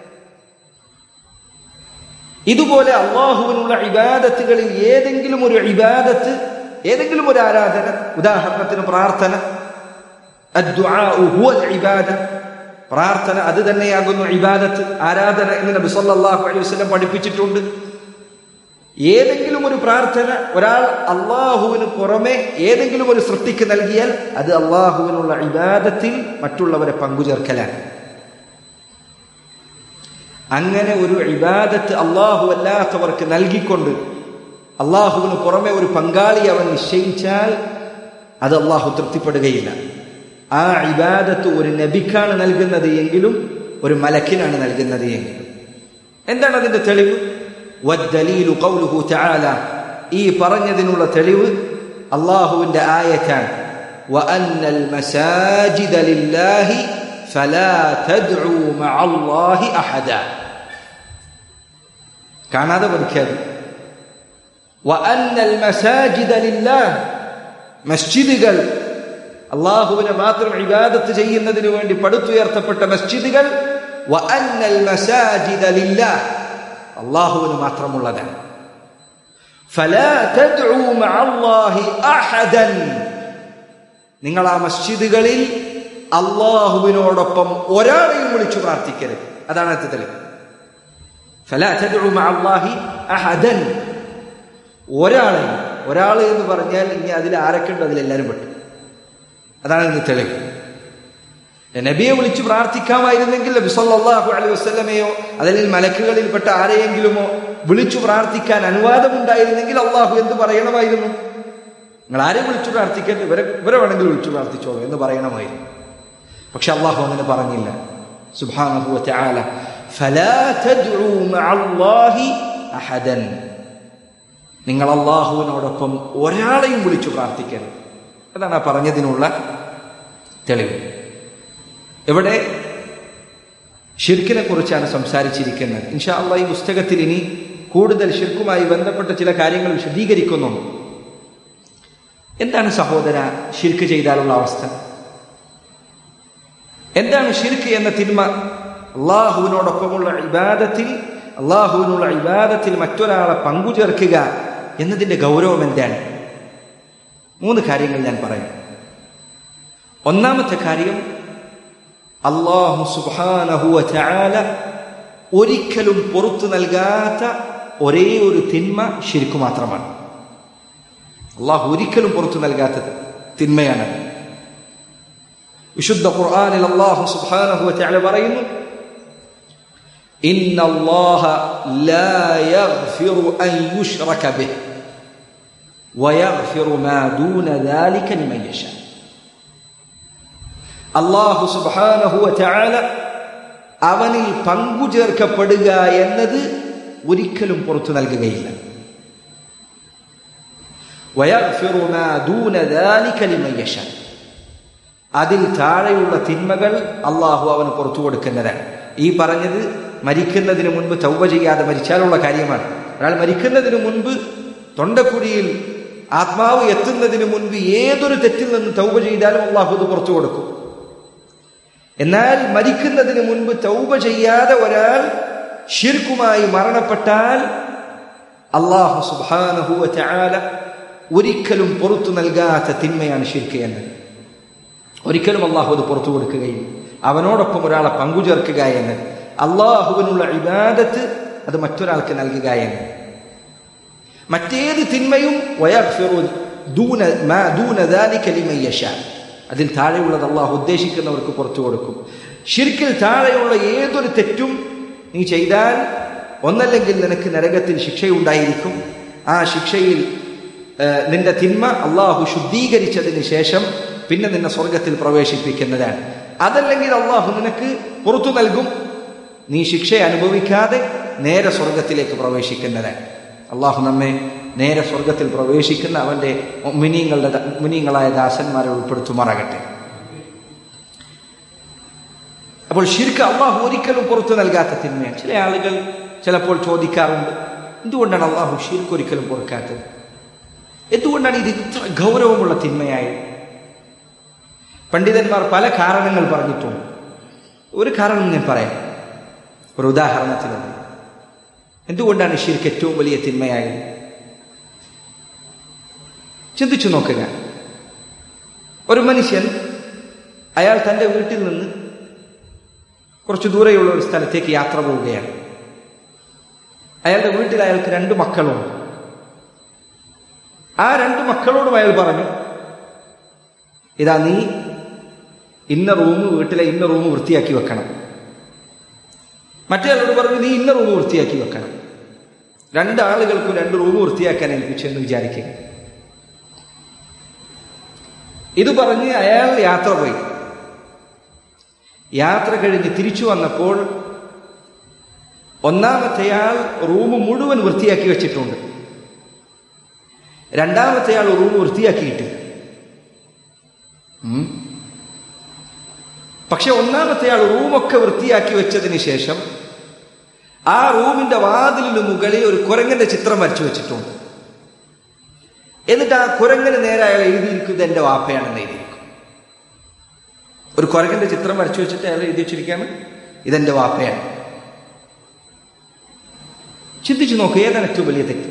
ഇതുപോലെ അള്ളാഹുവിനുള്ള ഇബാദത്തുകളിൽ ഏതെങ്കിലും ഒരു ഇബാദത്ത് ഏതെങ്കിലും ഒരു ആരാധന ഉദാഹരണത്തിന് പ്രാർത്ഥന അദ്ദുആഉ ഹുവൽ ഇബാദ പ്രാർത്ഥന അത് തന്നെയാകുന്നു ഇബാദത്ത് ആരാധന എന്ന് നബി സല്ലല്ലാഹു അലൈഹി വസല്ലം പഠിപ്പിച്ചിട്ടുണ്ട് ഏതെങ്കിലും ഒരു പ്രാർത്ഥന ഒരാൾ അള്ളാഹുവിന് പുറമെ ഏതെങ്കിലും ഒരു സൃഷ്ടിക്ക് നൽകിയാൽ അത് അള്ളാഹുവിനുള്ള ഇബാദത്തിൽ മറ്റുള്ളവരെ പങ്കുചേർക്കലാണ് അങ്ങനെ ഒരു ഇബാദത്ത് അള്ളാഹു അല്ലാത്തവർക്ക് നൽകിക്കൊണ്ട് അള്ളാഹുവിന് പുറമെ ഒരു പങ്കാളി അവൻ നിശ്ചയിച്ചാൽ അത് അള്ളാഹു തൃപ്തിപ്പെടുകയില്ല ആ ഇബാദത്ത് ഒരു നബിക്കാണ് നൽകുന്നത് എങ്കിലും ഒരു മലക്കിനാണ് നൽകുന്നത് എങ്കിലും എന്താണ് അതിന്റെ തെളിവ് വദ്ദലീലു ഖൗലുഹു തആല ഈ പറഞ്ഞതിനുള്ള തെളിവ് അള്ളാഹുവിന്റെ ആയത്താണ് وأن المساجد لله فلا تدعوا مع الله أحدا കാണാതെ പഠിക്കാതെ وأن المساجد لله മസ്ജിദുകൾ അള്ളാഹുവിനെ മാത്രം ഇബാദത്ത് ചെയ്യുന്നതിന് വേണ്ടി പടുത്തുയർത്തപ്പെട്ട മസ്ജിദുകൾ وأن المساجد لله അള്ളാഹുവിന് മാത്രമുള്ളതാണ് فلا تدعوا مع الله أحدا നിങ്ങൾ ആ മസ്ജിദുകളിൽ അള്ളാഹുവിനോടൊപ്പം ഒരാളെയും വിളിച്ചു പ്രാർത്ഥിക്കരുത് അതാണ് അടുത്ത തെളിവ് فلا تدعوا مع الله أحدا ഒരാളെ ഒരാൾ എന്ന് പറഞ്ഞാൽ ഇനി അതിൽ ആരൊക്കെ ഉണ്ട് അതിലെല്ലാവരും പെട്ടു അതാണ് ഇന്ന് തെളിവ് നബിയെ വിളിച്ചു പ്രാർത്ഥിക്കാമായിരുന്നെങ്കിൽ നബി സല്ലല്ലാഹു അലൈഹി വസല്ലമയോ അല്ലെങ്കിൽ മലക്കുകളിൽപ്പെട്ട ആരെയെങ്കിലുമോ വിളിച്ചു പ്രാർത്ഥിക്കാൻ അനുവാദമുണ്ടായിരുന്നെങ്കിൽ അള്ളാഹു എന്ത് പറയണമായിരുന്നു നിങ്ങൾ ആരെ വിളിച്ചു പ്രാർത്ഥിക്കരുത് ഇവരെ ഇവരെ വേണമെങ്കിൽ വിളിച്ചു പ്രാർത്ഥിച്ചോളൂ എന്ന് പറയണമായിരുന്നു പക്ഷെ അള്ളാഹു അങ്ങനെ പറഞ്ഞില്ല സുബ്ഹാനഹു വതആല ഫലാ തദ്ഉ മഅല്ലാഹി അഹദൻ നിങ്ങൾ അള്ളാഹുവിനോടൊപ്പം ഒരാളെയും വിളിച്ചു പ്രാർത്ഥിക്കരുത് അതാണ് ആ പറഞ്ഞതിനുള്ള തെളിവ് ഇവിടെ ഷിർക്കിനെ കുറിച്ചാണ് സംസാരിച്ചിരിക്കുന്നത് ഇൻഷാ അള്ളാഹ് ഈ പുസ്തകത്തിൽ ഇനി കൂടുതൽ ഷിർക്കുമായി ബന്ധപ്പെട്ട ചില കാര്യങ്ങൾ വിശദീകരിക്കുന്നുണ്ട് എന്താണ് സഹോദര ഷിർക്ക് ചെയ്താലുള്ള അവസ്ഥ എന്താണ് ഷിർക്ക് എന്ന തിന്മ അള്ളാഹുവിനോടൊപ്പമുള്ള ഇബാദത്തിൽ അള്ളാഹുവിനുള്ള ഇബാദത്തിൽ മറ്റൊരാളെ പങ്കുചേർക്കുക എന്നതിന്റെ ഗൗരവം എന്താണ് മൂന്ന് കാര്യങ്ങൾ ഞാൻ പറയാം ഒന്നാമത്തെ കാര്യം അള്ളാഹു സുബാനഹുവ ചാല ഒരിക്കലും പുറത്തു നൽകാത്ത ഒരേ ഒരു തിന്മ ശരിക്കു മാത്രമാണ് അള്ളാഹു ഒരിക്കലും പുറത്തു നൽകാത്തത് തിന്മയാണ് വിശുദ്ധ ഖുർആനിൽ അള്ളാഹു സുബ്ഹാനഹു വതആല പറയുന്നു ഇന്ന അല്ലാഹ ലാ യഗ്ഫിറു അൻ യുശ്റക ബിഹി വയഗ്ഫിറു മാ ദൂന ദാലിക ലിമൻ യശാ അള്ളാഹു സുബ്ഹാനഹു വതആല അവനിൽ പങ്കുചേർക്കപ്പെടുക എന്നത് ഒരിക്കലും പുറത്തു നൽകുകയില്ല വയഗ്ഫിറു മാ ദൂന ദാലിക ലിമൻ യശാ അതിൽ താഴെയുള്ള തിന്മകൾ അള്ളാഹു അവന് പുറത്തു കൊടുക്കുന്നതാണ് ഈ പറഞ്ഞത് മരിക്കുന്നതിന് മുൻപ് തൗബ ചെയ്യാതെ മരിച്ചാലുള്ള കാര്യമാണ് ഒരാൾ മരിക്കുന്നതിന് മുൻപ് തൊണ്ടക്കുഴിയിൽ ആത്മാവ് എത്തുന്നതിന് മുൻപ് ഏതൊരു തെറ്റിൽ നിന്ന് തൗബ ചെയ്താലും അള്ളാഹു അത് പുറത്തു കൊടുക്കും എന്നാൽ മരിക്കുന്നതിന് മുൻപ് തൗബ ചെയ്യാതെ ഒരാൾ ഷിർക്കുമായി മരണപ്പെട്ടാൽ അള്ളാഹു സുബാനഹുവ ചാല ഒരിക്കലും പുറത്തു നൽകാത്ത തിന്മയാണ് ഷിർക്ക് എന്നത് ഒരിക്കലും അള്ളാഹു അത് പുറത്തു കൊടുക്കുകയും അവനോടൊപ്പം ഒരാളെ പങ്കുചേർക്കുക എന്ന് അള്ളാഹുവിനുള്ള ഇബാദത്ത് അത് മറ്റൊരാൾക്ക് നൽകുക എന്ന് മറ്റേത് തിന്മയും വയഗ്ഫിറു ദൂന മാ ദൂന ദാലിക ലിമൻ യശാ അതിൽ താഴെയുള്ളത് അള്ളാഹു ഉദ്ദേശിക്കുന്നവർക്ക് പുറത്തു കൊടുക്കും ഷിർക്കിൽ താഴെയുള്ള ഏതൊരു തെറ്റും നീ ചെയ്താൽ ഒന്നല്ലെങ്കിൽ നിനക്ക് നരകത്തിൽ ശിക്ഷയുണ്ടായിരിക്കും ആ ശിക്ഷയിൽ ഏഹ്, നിന്റെ തിന്മ അള്ളാഹു ശുദ്ധീകരിച്ചതിന് ശേഷം പിന്നെ നിന്നെ സ്വർഗത്തിൽ പ്രവേശിപ്പിക്കുന്നതാണ് അതല്ലെങ്കിൽ അള്ളാഹു നിനക്ക് പുറത്തു നൽകും നീ ശിക്ഷ അനുഭവിക്കാതെ നേരെ സ്വർഗത്തിലേക്ക് പ്രവേശിക്കുന്നതാണ് അള്ളാഹു നമ്മെ നേരെ സ്വർഗത്തിൽ പ്രവേശിക്കുന്ന അവന്റെ മിനിങ്ങളുടെ മിനിങ്ങളായ ദാസന്മാരെ ഉൾപ്പെടുത്തുമാറാകട്ടെ അപ്പോൾ ഷിർക്ക് അള്ളാഹു ഒരിക്കലും പുറത്തു നൽകാത്ത തിന്മയാണ് ചില ആളുകൾ ചിലപ്പോൾ ചോദിക്കാറുണ്ട് എന്തുകൊണ്ടാണ് അള്ളാഹു ഷിർക്ക് ഒരിക്കലും പൊറുക്കാത്തത് എന്തുകൊണ്ടാണ് ഇത് ഇത്ര ഗൗരവമുള്ള തിന്മയായത് പണ്ഡിതന്മാർ പല കാരണങ്ങൾ പറഞ്ഞിട്ടുണ്ട് ഒരു കാരണം ഞാൻ പറയാം ഒരു ഉദാഹരണത്തിനുണ്ട് എന്തുകൊണ്ടാണ് ഷിർക്ക് ഏറ്റവും വലിയ തിന്മയായത് ചിന്തിച്ചു നോക്കുക ഒരു മനുഷ്യൻ അയാൾ തൻ്റെ വീട്ടിൽ നിന്ന് കുറച്ച് ദൂരെയുള്ള ഒരു സ്ഥലത്തേക്ക് യാത്ര പോവുകയാണ് അയാളുടെ വീട്ടിൽ അയാൾക്ക് രണ്ട് മക്കളുണ്ട് ആ രണ്ട് മക്കളോടും അയാൾ പറഞ്ഞു ഇതാ നീ ഇന്ന റൂം വീട്ടിലെ ഇന്ന റൂം വൃത്തിയാക്കി വെക്കണം മറ്റേ പറഞ്ഞു നീ ഇന്ന റൂം വൃത്തിയാക്കി വെക്കണം രണ്ടാളുകൾക്കും രണ്ട് റൂം വൃത്തിയാക്കാൻ ഏൽപ്പിച്ചു എന്ന് വിചാരിക്കുക ഇത് പറഞ്ഞ് അയാൾ യാത്ര പോയി യാത്ര കഴിഞ്ഞ് തിരിച്ചു വന്നപ്പോൾ ഒന്നാമത്തെയാൾ റൂം മുഴുവൻ വൃത്തിയാക്കി വെച്ചിട്ടുണ്ട് രണ്ടാമത്തെയാൾ റൂം വൃത്തിയാക്കിയിട്ടില്ല ഉം. പക്ഷെ ഒന്നാമത്തെയാൾ റൂമൊക്കെ വൃത്തിയാക്കി വെച്ചതിന് ശേഷം ആ റൂമിന്റെ വാതിലിന് മുകളിൽ ഒരു കുരങ്ങന്റെ ചിത്രം വരച്ചു വെച്ചിട്ടുണ്ട് എന്നിട്ട് ആ കുരങ്ങന് നേരെ അയാൾ എഴുതിയിരിക്കുന്നത് എന്റെ വാപ്പയാണെന്ന് എഴുതിയിരിക്കും ഒരു കുരങ്ങന്റെ ചിത്രം വരച്ചു വെച്ചിട്ട് അയാൾ എഴുതി വെച്ചിരിക്കുകയാണ് ഇതെന്റെ വാപ്പയാണ് ചിന്തിച്ചു നോക്കുക ഏതാണ് ഏറ്റവും വലിയ തെറ്റ്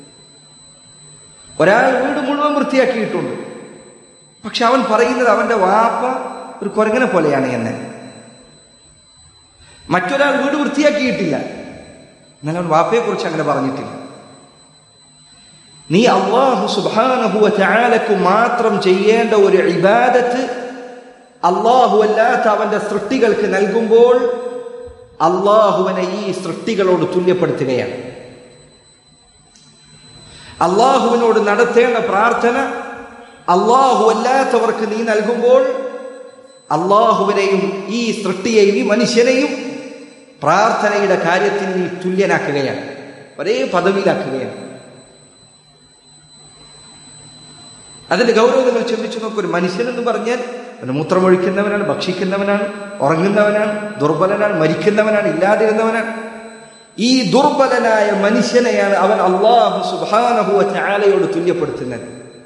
ഒരാൾ വീട് മുഴുവൻ വൃത്തിയാക്കിയിട്ടുണ്ട് പക്ഷെ അവൻ പറയുന്നത് അവന്റെ വാപ്പ ഒരു കുരങ്ങനെ പോലെയാണ് എന്ന് മറ്റൊരാൾ വീട് വൃത്തിയാക്കിയിട്ടില്ല എന്നാൽ അവൻ വാപ്പയെ കുറിച്ച് അങ്ങനെ പറഞ്ഞിട്ടില്ല നീ അള്ളാഹു സുബാനഹുവ ചാലക്ക് മാത്രം ചെയ്യേണ്ട ഒരു ഇബാദത്ത് അള്ളാഹു അല്ലാത്ത അവന്റെ സൃഷ്ടികൾക്ക് നൽകുമ്പോൾ അള്ളാഹുവിനെ ഈ സൃഷ്ടികളോട് തുല്യപ്പെടുത്തുകയാണ് അള്ളാഹുവിനോട് നടത്തേണ്ട പ്രാർത്ഥന അള്ളാഹു അല്ലാത്തവർക്ക് നീ നൽകുമ്പോൾ അള്ളാഹുവിനെയും ഈ സൃഷ്ടിയെയും ഈ മനുഷ്യനെയും പ്രാർത്ഥനയുടെ കാര്യത്തിൽ നീ തുല്യനാക്കുകയാണ് ഒരേ പദവിയിലാക്കുകയാണ് അതിന്റെ ഗൗരവം നിങ്ങൾ ചിന്തിച്ചു നോക്കൂ ഒരു മനുഷ്യൻ എന്ന് പറഞ്ഞാൽ അവന് മൂത്രമൊഴിക്കുന്നവനാണ് ഭക്ഷിക്കുന്നവനാണ് ഉറങ്ങുന്നവനാണ് ദുർബലനാണ് മരിക്കുന്നവനാണ് ഇല്ലാതിരുന്നവനാണ് ഈ ദുർബലനായ മനുഷ്യനെയാണ് അവൻ അള്ളാഹു സുബാനഹുവ ചാലയോട് തുല്യപ്പെടുത്തുന്നത്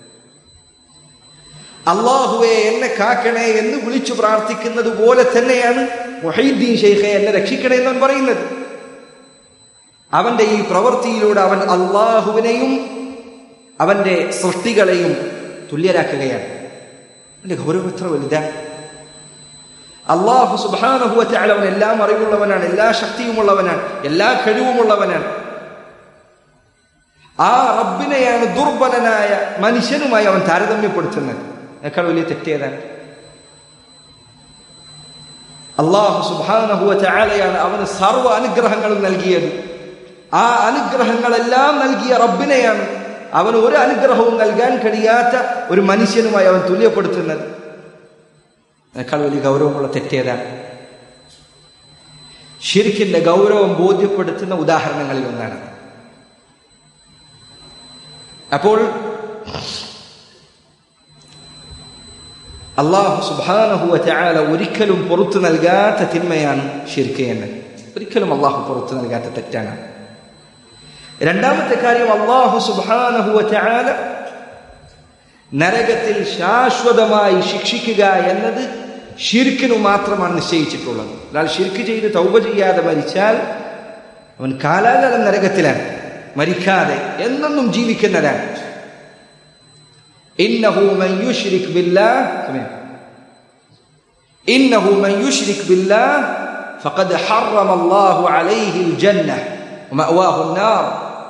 അള്ളാഹുവെ എന്നെ കാക്കണേ എന്ന് വിളിച്ചു പ്രാർത്ഥിക്കുന്നത് പോലെ തന്നെയാണ് മൊഹീദ്ദീൻ ഷെയ്ഖെ എന്നെ രക്ഷിക്കണേ എന്നവൻ പറയുന്നത് അവന്റെ ഈ പ്രവൃത്തിയിലൂടെ അവൻ അള്ളാഹുവിനെയും അവന്റെ സൃഷ്ടികളെയും തുല്യരാക്കുകയാണ് എന്റെ ഗൗരവം എത്ര വലുതാണ് അള്ളാഹു സുബാനഹുവറ്റാൽ അവൻ എല്ലാം അറിവുള്ളവനാണ് എല്ലാ ശക്തിയുമുള്ളവനാണ് എല്ലാ കഴിവുമുള്ളവനാണ് ആ റബ്ബിനെയാണ് ദുർബലനായ മനുഷ്യനുമായി അവൻ താരതമ്യപ്പെടുത്തുന്നത് എന്നേക്കാൾ വലിയ തെറ്റേതാണ് അള്ളാഹു സുബാനഹുവറ്റാലയാണ് അവന് സർവ്വ അനുഗ്രഹങ്ങളും നൽകിയത് ആ അനുഗ്രഹങ്ങളെല്ലാം നൽകിയ റബ്ബിനെയാണ് അവന് ഒരു അനുഗ്രഹവും നൽകാൻ കഴിയാത്ത ഒരു മനുഷ്യനുമായി അവൻ തുല്യപ്പെടുത്തുന്നത് അതിനേക്കാൾ വലിയ ഗൗരവമുള്ള തെറ്റേതാണ് ഷിരിക്കിന്റെ ഗൗരവം ബോധ്യപ്പെടുത്തുന്ന ഉദാഹരണങ്ങളിൽ ഒന്നാണ് അപ്പോൾ അള്ളാഹു സുബാനഹുവ ചായാല ഒരിക്കലും പുറത്തു നൽകാത്ത തിന്മയാണ് ഷിർക്ക് എന്ന് ഒരിക്കലും അള്ളാഹു പുറത്തു നൽകാത്ത തെറ്റാണ് രണ്ടാമത്തെ കാര്യം അള്ളാഹു സുബാനഹുവ ചായാല നരകത്തിൽ ശാശ്വതമായി ശിക്ഷിക്കുക എന്നത് ഷിർക്കിനു മാത്രമാണ് നിശ്ചയിച്ചിട്ടുള്ളത് ഒരാൾ ഷിർക്ക് ചെയ്ത് തൗബ ചെയ്യാതെ മരിച്ചാൽ അവൻ കാലാകാലം നരകത്തിലാണ് മരിക്കാതെ എന്നെന്നും ജീവിക്കുന്നതാണ് إنه من يشرك بالله إنه من يشرك بالله فقد حرم الله عليه الجنة ومأواه النار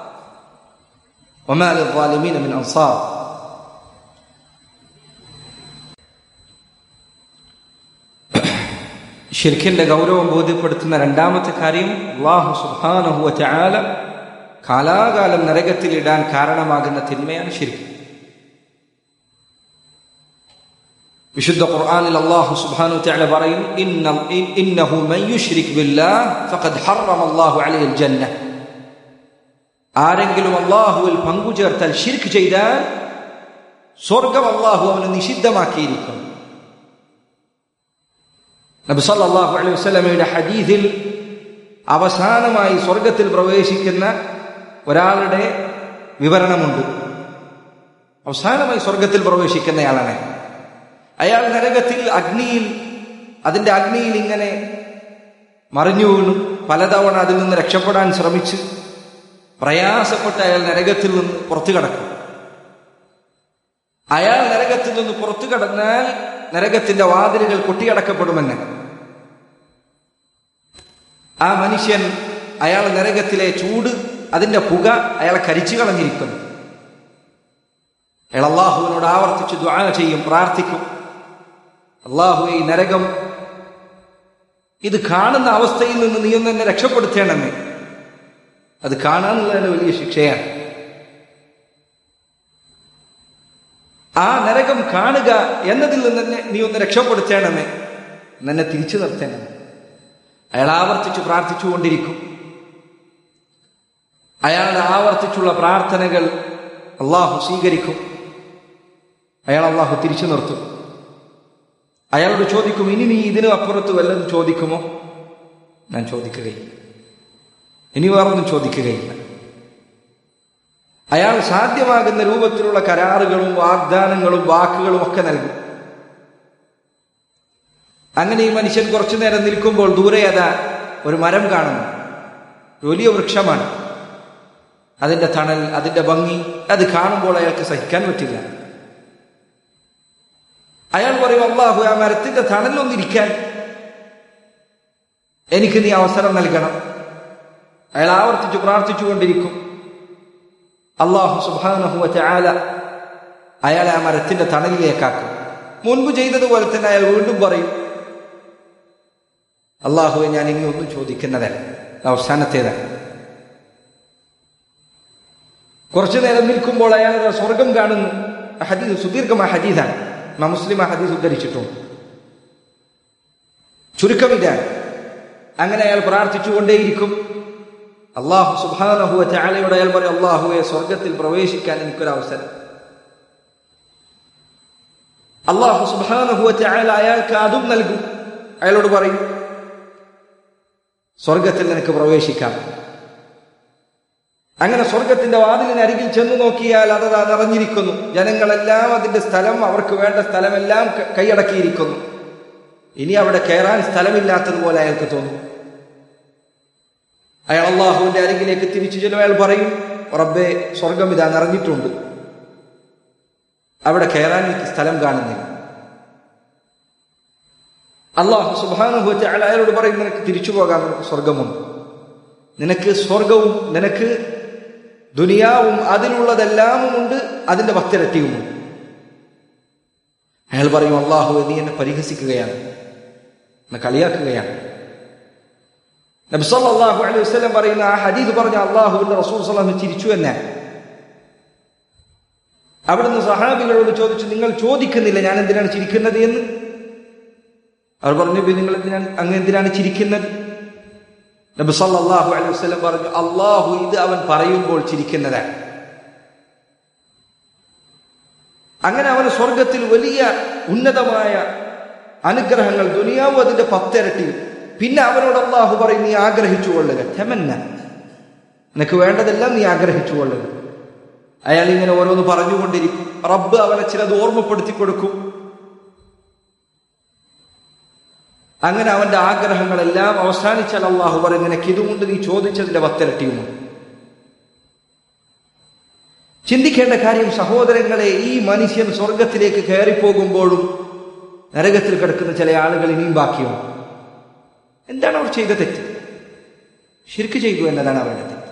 وما للظالمين من أنصار ഷിർഖിന്റെ ഗൗരവം ബോധ്യപ്പെടുത്തുന്ന രണ്ടാമത്തെ കാര്യം അള്ളാഹു സുബാനഹുവ ചാല കാലാകാലം നരകത്തിലിടാൻ കാരണമാകുന്ന തിന്മയാണ് ഷിർക്ക് വിശുദ്ധ ഖുർആനിൽ അല്ലാഹു സുബ്ഹാനഹു വതആല പറയും ഇന്ന ഇന്നഹു മൻ യുശ്രിക് ബില്ലാഹ് ഫഖദ് ഹറമ അല്ലാഹു അലൈഹിൽ ജന്ന ആരെങ്കിലും അല്ലാഹുവിൽ പങ്കുചേർത്താൽ ഷിർക്ക് ചെയ്താൽ സ്വർഗം അല്ലാഹു അവന് നിഷിദ്ധമാക്കിയിരിക്കും നബി സല്ലല്ലാഹു അലൈഹി വസല്ലമയുടെ ഹദീസിൽ അവസാനമായി സ്വർഗത്തിൽ പ്രവേശിക്കുന്ന ഒരാളുടെ വിവരണമുണ്ട് അവസാനമായി സ്വർഗത്തിൽ പ്രവേശിക്കുന്നയാളാണ് അയാൾ നരകത്തിൽ അഗ്നിയിൽ അതിന്റെ അഗ്നിയിൽ ഇങ്ങനെ മറിഞ്ഞു വീണു പലതവണ അതിൽ നിന്ന് രക്ഷപ്പെടാൻ ശ്രമിച്ച് പ്രയാസപ്പെട്ട് അയാൾ നരകത്തിൽ നിന്ന് പുറത്തു കടക്കും അയാൾ നരകത്തിൽ നിന്ന് പുറത്തു കടന്നാൽ നരകത്തിന്റെ വാതിലുകൾ കൊട്ടിയടക്കപ്പെടുമെന്ന് ആ മനുഷ്യൻ അയാൾ നരകത്തിലെ ചൂട് അതിന്റെ പുക അയാളെ കരിച്ചു കളഞ്ഞിരിക്കുന്നു അയാൾ അള്ളാഹുവിനോട് ആവർത്തിച്ച് ദ്വാ ചെയ്യും പ്രാർത്ഥിക്കും അള്ളാഹു ഈ നരകം ഇത് കാണുന്ന അവസ്ഥയിൽ നിന്ന് നീ ഒന്ന് എന്നെ രക്ഷപ്പെടുത്തേണമെന്ന് അത് കാണാനുള്ളതിന് വലിയ ശിക്ഷയാണ് ആ നരകം കാണുക എന്നതിൽ നിന്ന് തന്നെ നീ ഒന്ന് രക്ഷപ്പെടുത്തേണമേ എന്നെ തിരിച്ചു നിർത്തേണം അയാൾ ആവർത്തിച്ച് പ്രാർത്ഥിച്ചുകൊണ്ടിരിക്കും അയാളുടെ ആവർത്തിച്ചുള്ള പ്രാർത്ഥനകൾ അള്ളാഹു സ്വീകരിക്കും അയാൾ അള്ളാഹു തിരിച്ചു നിർത്തും അയാളോട് ചോദിക്കും ഇനി നീ ഇതിന് അപ്പുറത്ത് വല്ലതും ചോദിക്കുമോ ഞാൻ ചോദിക്കുകയില്ല ഇനി വേറൊന്നും ചോദിക്കുകയില്ല അയാൾ സാധ്യമാകുന്ന രൂപത്തിലുള്ള കരാറുകളും വാഗ്ദാനങ്ങളും വാക്കുകളും ഒക്കെ നൽകും അങ്ങനെ ഈ മനുഷ്യൻ കുറച്ചു നേരം നിൽക്കുമ്പോൾ ദൂരെ അതാ ഒരു മരം കാണുന്നു വലിയ വൃക്ഷമാണ് അതിന്റെ തണൽ അതിന്റെ ഭംഗി അത് കാണുമ്പോൾ അയാൾക്ക് സഹിക്കാൻ പറ്റില്ല അയാൾ പറയും അള്ളാഹു ആ മരത്തിന്റെ തണലൊന്നിരിക്കാൻ എനിക്ക് നീ അവസരം നൽകണം അയാൾ ആവർത്തിച്ചു പ്രാർത്ഥിച്ചുകൊണ്ടിരിക്കും അള്ളാഹു സുബാനഹുവ ചാല അയാളെ ആ മരത്തിന്റെ തണലിലേക്കാക്കും മുൻപ് ചെയ്തതുപോലെ തന്നെ അയാൾ വീണ്ടും പറയും അള്ളാഹുവെ ഞാൻ ഇനി ഒന്നും ചോദിക്കുന്നതല്ല അവസാനത്തേതാണ് കുറച്ചു നേരം നിൽക്കുമ്പോൾ അയാൾ സ്വർഗം കാണുന്നു ഹദീസ് സുദീർഘമായ ഹദീസാണ് നാം മുസ്ലിം ആ ഹദീസ് ഉദ്ധരിച്ചിട്ടുണ്ട് ചുരുക്കം ഇതാണ് അങ്ങനെ അയാൾ പ്രാർത്ഥിച്ചുകൊണ്ടേയിരിക്കും അള്ളാഹു സുബാനഹുവ ചാലയോട് അയാൾ പറയും അള്ളാഹുവെ സ്വർഗത്തിൽ പ്രവേശിക്കാൻ എനിക്കൊരു അവസരം അള്ളാഹു സുബാനഹുവ ചാല അയാൾക്ക് അതും നൽകും അയാളോട് പറയും സ്വർഗത്തിൽ നിനക്ക് പ്രവേശിക്കാം അങ്ങനെ സ്വർഗത്തിന്റെ വാതിലിന് അരികിൽ ചെന്നു നോക്കിയാൽ അത് നിറഞ്ഞിരിക്കുന്നു ജനങ്ങളെല്ലാം അതിന്റെ സ്ഥലം അവർക്ക് വേണ്ട സ്ഥലമെല്ലാം കൈയടക്കിയിരിക്കുന്നു ഇനി അവിടെ കയറാൻ സ്ഥലമില്ലാത്തതുപോലെ അയാൾക്ക് തോന്നും അയാൾ അള്ളാഹുവിന്റെ അരികിലേക്ക് തിരിച്ചു ചെല്ലും അയാൾ പറയും റബ്ബെ സ്വർഗം ഇതാ നിറഞ്ഞിട്ടുണ്ട് അവിടെ കയറാൻ എനിക്ക് സ്ഥലം കാണുന്നില്ല അള്ളാഹു സുബാനുഭവത്തെ അയാൾ അയാളോട് പറയും നിനക്ക് തിരിച്ചു പോകാൻ നിനക്ക് സ്വർഗമുണ്ട് നിനക്ക് സ്വർഗവും നിനക്ക് ദുനിയാവും അതിലുള്ളതെല്ലാമും ഉണ്ട് അതിന്റെ പത്തിരട്ടിയുമുണ്ട് അയാൾ പറയും അള്ളാഹു നീ എന്നെ പരിഹസിക്കുകയാണ് എന്നെ കളിയാക്കുകയാണ് നബി സല്ലല്ലാഹു അലൈഹി വസല്ലം പറയുന്ന ആ ഹദീസ് പറഞ്ഞ അള്ളാഹുവിന്റെ റസൂൽ സല്ലല്ലാഹു ചിരിച്ചു എന്നെ അവിടുന്ന് സഹാബികളോട് ചോദിച്ചു നിങ്ങൾ ചോദിക്കുന്നില്ല ഞാൻ എന്തിനാണ് ചിരിക്കുന്നത് എന്ന് അവർ പറഞ്ഞു നിങ്ങൾ എന്തിനാണ് അങ്ങ് എന്തിനാണ് ചിരിക്കുന്നത് നബി സല്ലല്ലാഹു അലൈഹി വസല്ലം പറഞ്ഞു അള്ളാഹു ഇത് അവൻ പറയുമ്പോൾ ചിരിക്കുന്നതാണ് അങ്ങനെ അവന് സ്വർഗത്തിൽ വലിയ ഉന്നതമായ അനുഗ്രഹങ്ങൾ ദുനിയാവും അതിന്റെ പത്തിരട്ടി പിന്നെ അവനോട് അള്ളാഹു പറയും നീ ആഗ്രഹിച്ചു കൊള്ളുക തെമന്ന നിനക്ക് വേണ്ടതെല്ലാം നീ ആഗ്രഹിച്ചു കൊള്ളുക അയാൾ ഇങ്ങനെ ഓരോന്ന് പറഞ്ഞുകൊണ്ടിരിക്കും റബ്ബ് അവനെ ചിലത് ഓർമ്മപ്പെടുത്തി കൊടുക്കും അങ്ങനെ അവന്റെ ആഗ്രഹങ്ങളെല്ലാം അവസാനിച്ചാൽ അള്ളാഹു പറയും നിനക്ക് ഇതുകൊണ്ട് നീ ചോദിച്ചതിന്റെ പത്തിരട്ടിയുമുണ്ട് ചിന്തിക്കേണ്ട കാര്യം സഹോദരങ്ങളെ ഈ മനുഷ്യൻ സ്വർഗത്തിലേക്ക് കയറിപ്പോകുമ്പോഴും നരകത്തിൽ കിടക്കുന്ന ചില ആളുകൾ ഇനിയും ബാക്കിയുണ്ട് എന്താണ് അവർ ചെയ്ത തെറ്റ് ശിർക്ക് ചെയ്തു എന്നതാണ് അവരുടെ തെറ്റ്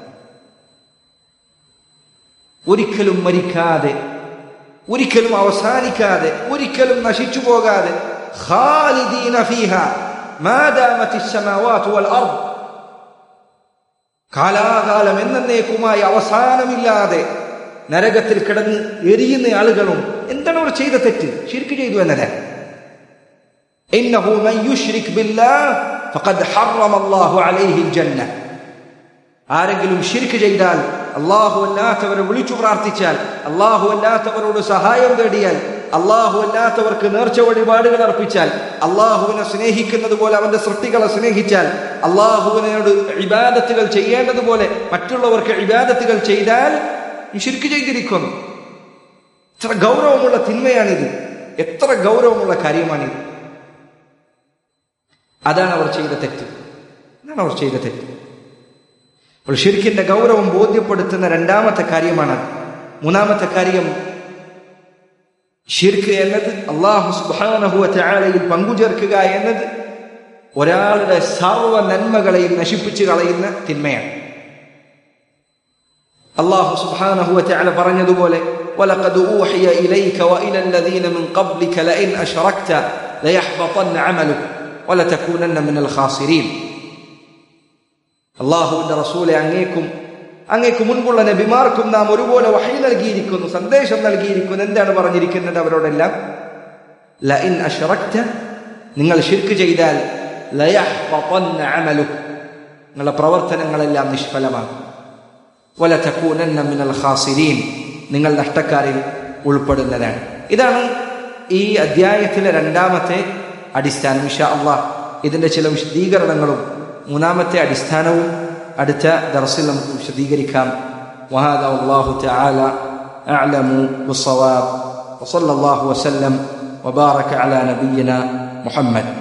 ഒരിക്കലും മരിക്കാതെ ഒരിക്കലും അവസാനിക്കാതെ ഒരിക്കലും നശിച്ചു പോകാതെ ഖാലിദീന ഫീഹ മാ ദാമത്തി السماوات والارض കാലാകാലം എന്നേക്കുമായി അവസാനമില്ലാതെ നരകത്തിൽ കിടന്ന് എരിയുന്ന ആളുകളും എന്താണ് അവർ ചെയ്ത തെറ്റ് ശിർക്ക് ചെയ്തു എന്നല്ല ഇന്നഹു മൻ യുശ്രിക് ബില്ലാഹ് ഫഖദ് ഹറമ അല്ലാഹു അലൈഹി الجنة ആരെങ്കിലും ശിർക്ക് ചെയ്താൽ അള്ളാഹു അല്ലാത്തവരെ വിളിച്ചു പ്രാർത്ഥിച്ചാൽ അള്ളാഹു അല്ലാത്തവരോട് സഹായം തേടിയാൽ അള്ളാഹു അല്ലാത്തവർക്ക് നേർച്ച വഴിപാടുകൾ അർപ്പിച്ചാൽ അള്ളാഹുവിനെ സ്നേഹിക്കുന്നത് പോലെ അവന്റെ സൃഷ്ടികളെ സ്നേഹിച്ചാൽ അള്ളാഹുവിനോട് ഇബാദത്തുകൾ ചെയ്യേണ്ടതുപോലെ മറ്റുള്ളവർക്ക് ഇബാദത്തുകൾ ചെയ്താൽ ശിർക്ക് ചെയ്തിരിക്കുന്നു എത്ര ഗൗരവമുള്ള തിന്മയാണിത് എത്ര ഗൗരവമുള്ള കാര്യമാണിത് അതാണ് അവർ ചെയ്ത തെറ്റ് അതാണ് അവർ ചെയ്ത തെറ്റ് അപ്പോൾ ഷിർക്കിന്റെ ഗൗരവം ബോധ്യപ്പെടുത്തുന്ന രണ്ടാമത്തെ കാര്യമാണ് മൂന്നാമത്തെ കാര്യം ഷിർക്ക് എന്നത് അള്ളാഹു സുബാനഹുവ ചാലയിൽ പങ്കുചേർക്കുക എന്നത് ഒരാളുടെ സർവ നന്മകളെയും നശിപ്പിച്ചു കളയുന്ന തിന്മയാണ് അള്ളാഹു സുബാനഹുവ ചാല പറഞ്ഞതുപോലെ ولقد أوحي إليك وإلى الذين من قبلك لئن أشركت ليحبطن عملك ولتكونن من الخاسرين അള്ളാഹുവിന്റെ റസൂലെ അങ്ങേക്കും അങ്ങേക്ക് മുൻപുള്ള നബിമാർക്കും നാം ഒരുപോലെ വഹി നൽകിയിരിക്കുന്നു സന്ദേശം നൽകിയിരിക്കുന്നു എന്താണ് പറഞ്ഞിരിക്കുന്നത് അവരോടെല്ലാം ലഇൻ അഷറക്ത നിങ്ങൾ ഷിർക്ക് ചെയ്താൽ ലയഹ്ബതന്ന അമലുക് നിങ്ങളുടെ പ്രവർത്തനങ്ങളെല്ലാം നിഷ്ഫലമാകും വല തക്കൂനന്ന മിനൽ ഖാസിരീൻ നിങ്ങൾ നഷ്ടക്കാരിൽ ഉൾപ്പെടുന്നതാണ് ഇതാണ് ഈ അധ്യായത്തിലെ രണ്ടാമത്തെ അടിസ്ഥാനം ഇഷ അള്ളാഹ് ഇതിന്റെ ചില വിശദീകരണങ്ങളും മൂന്നാമത്തെ അടിസ്ഥാനവും അടുത്ത ദർസിൽ നമുക്ക് വിശദീകരിക്കാം وهذا والله تعالى أعلم بالصواب وصلى الله وسلم وبارك على نبينا محمد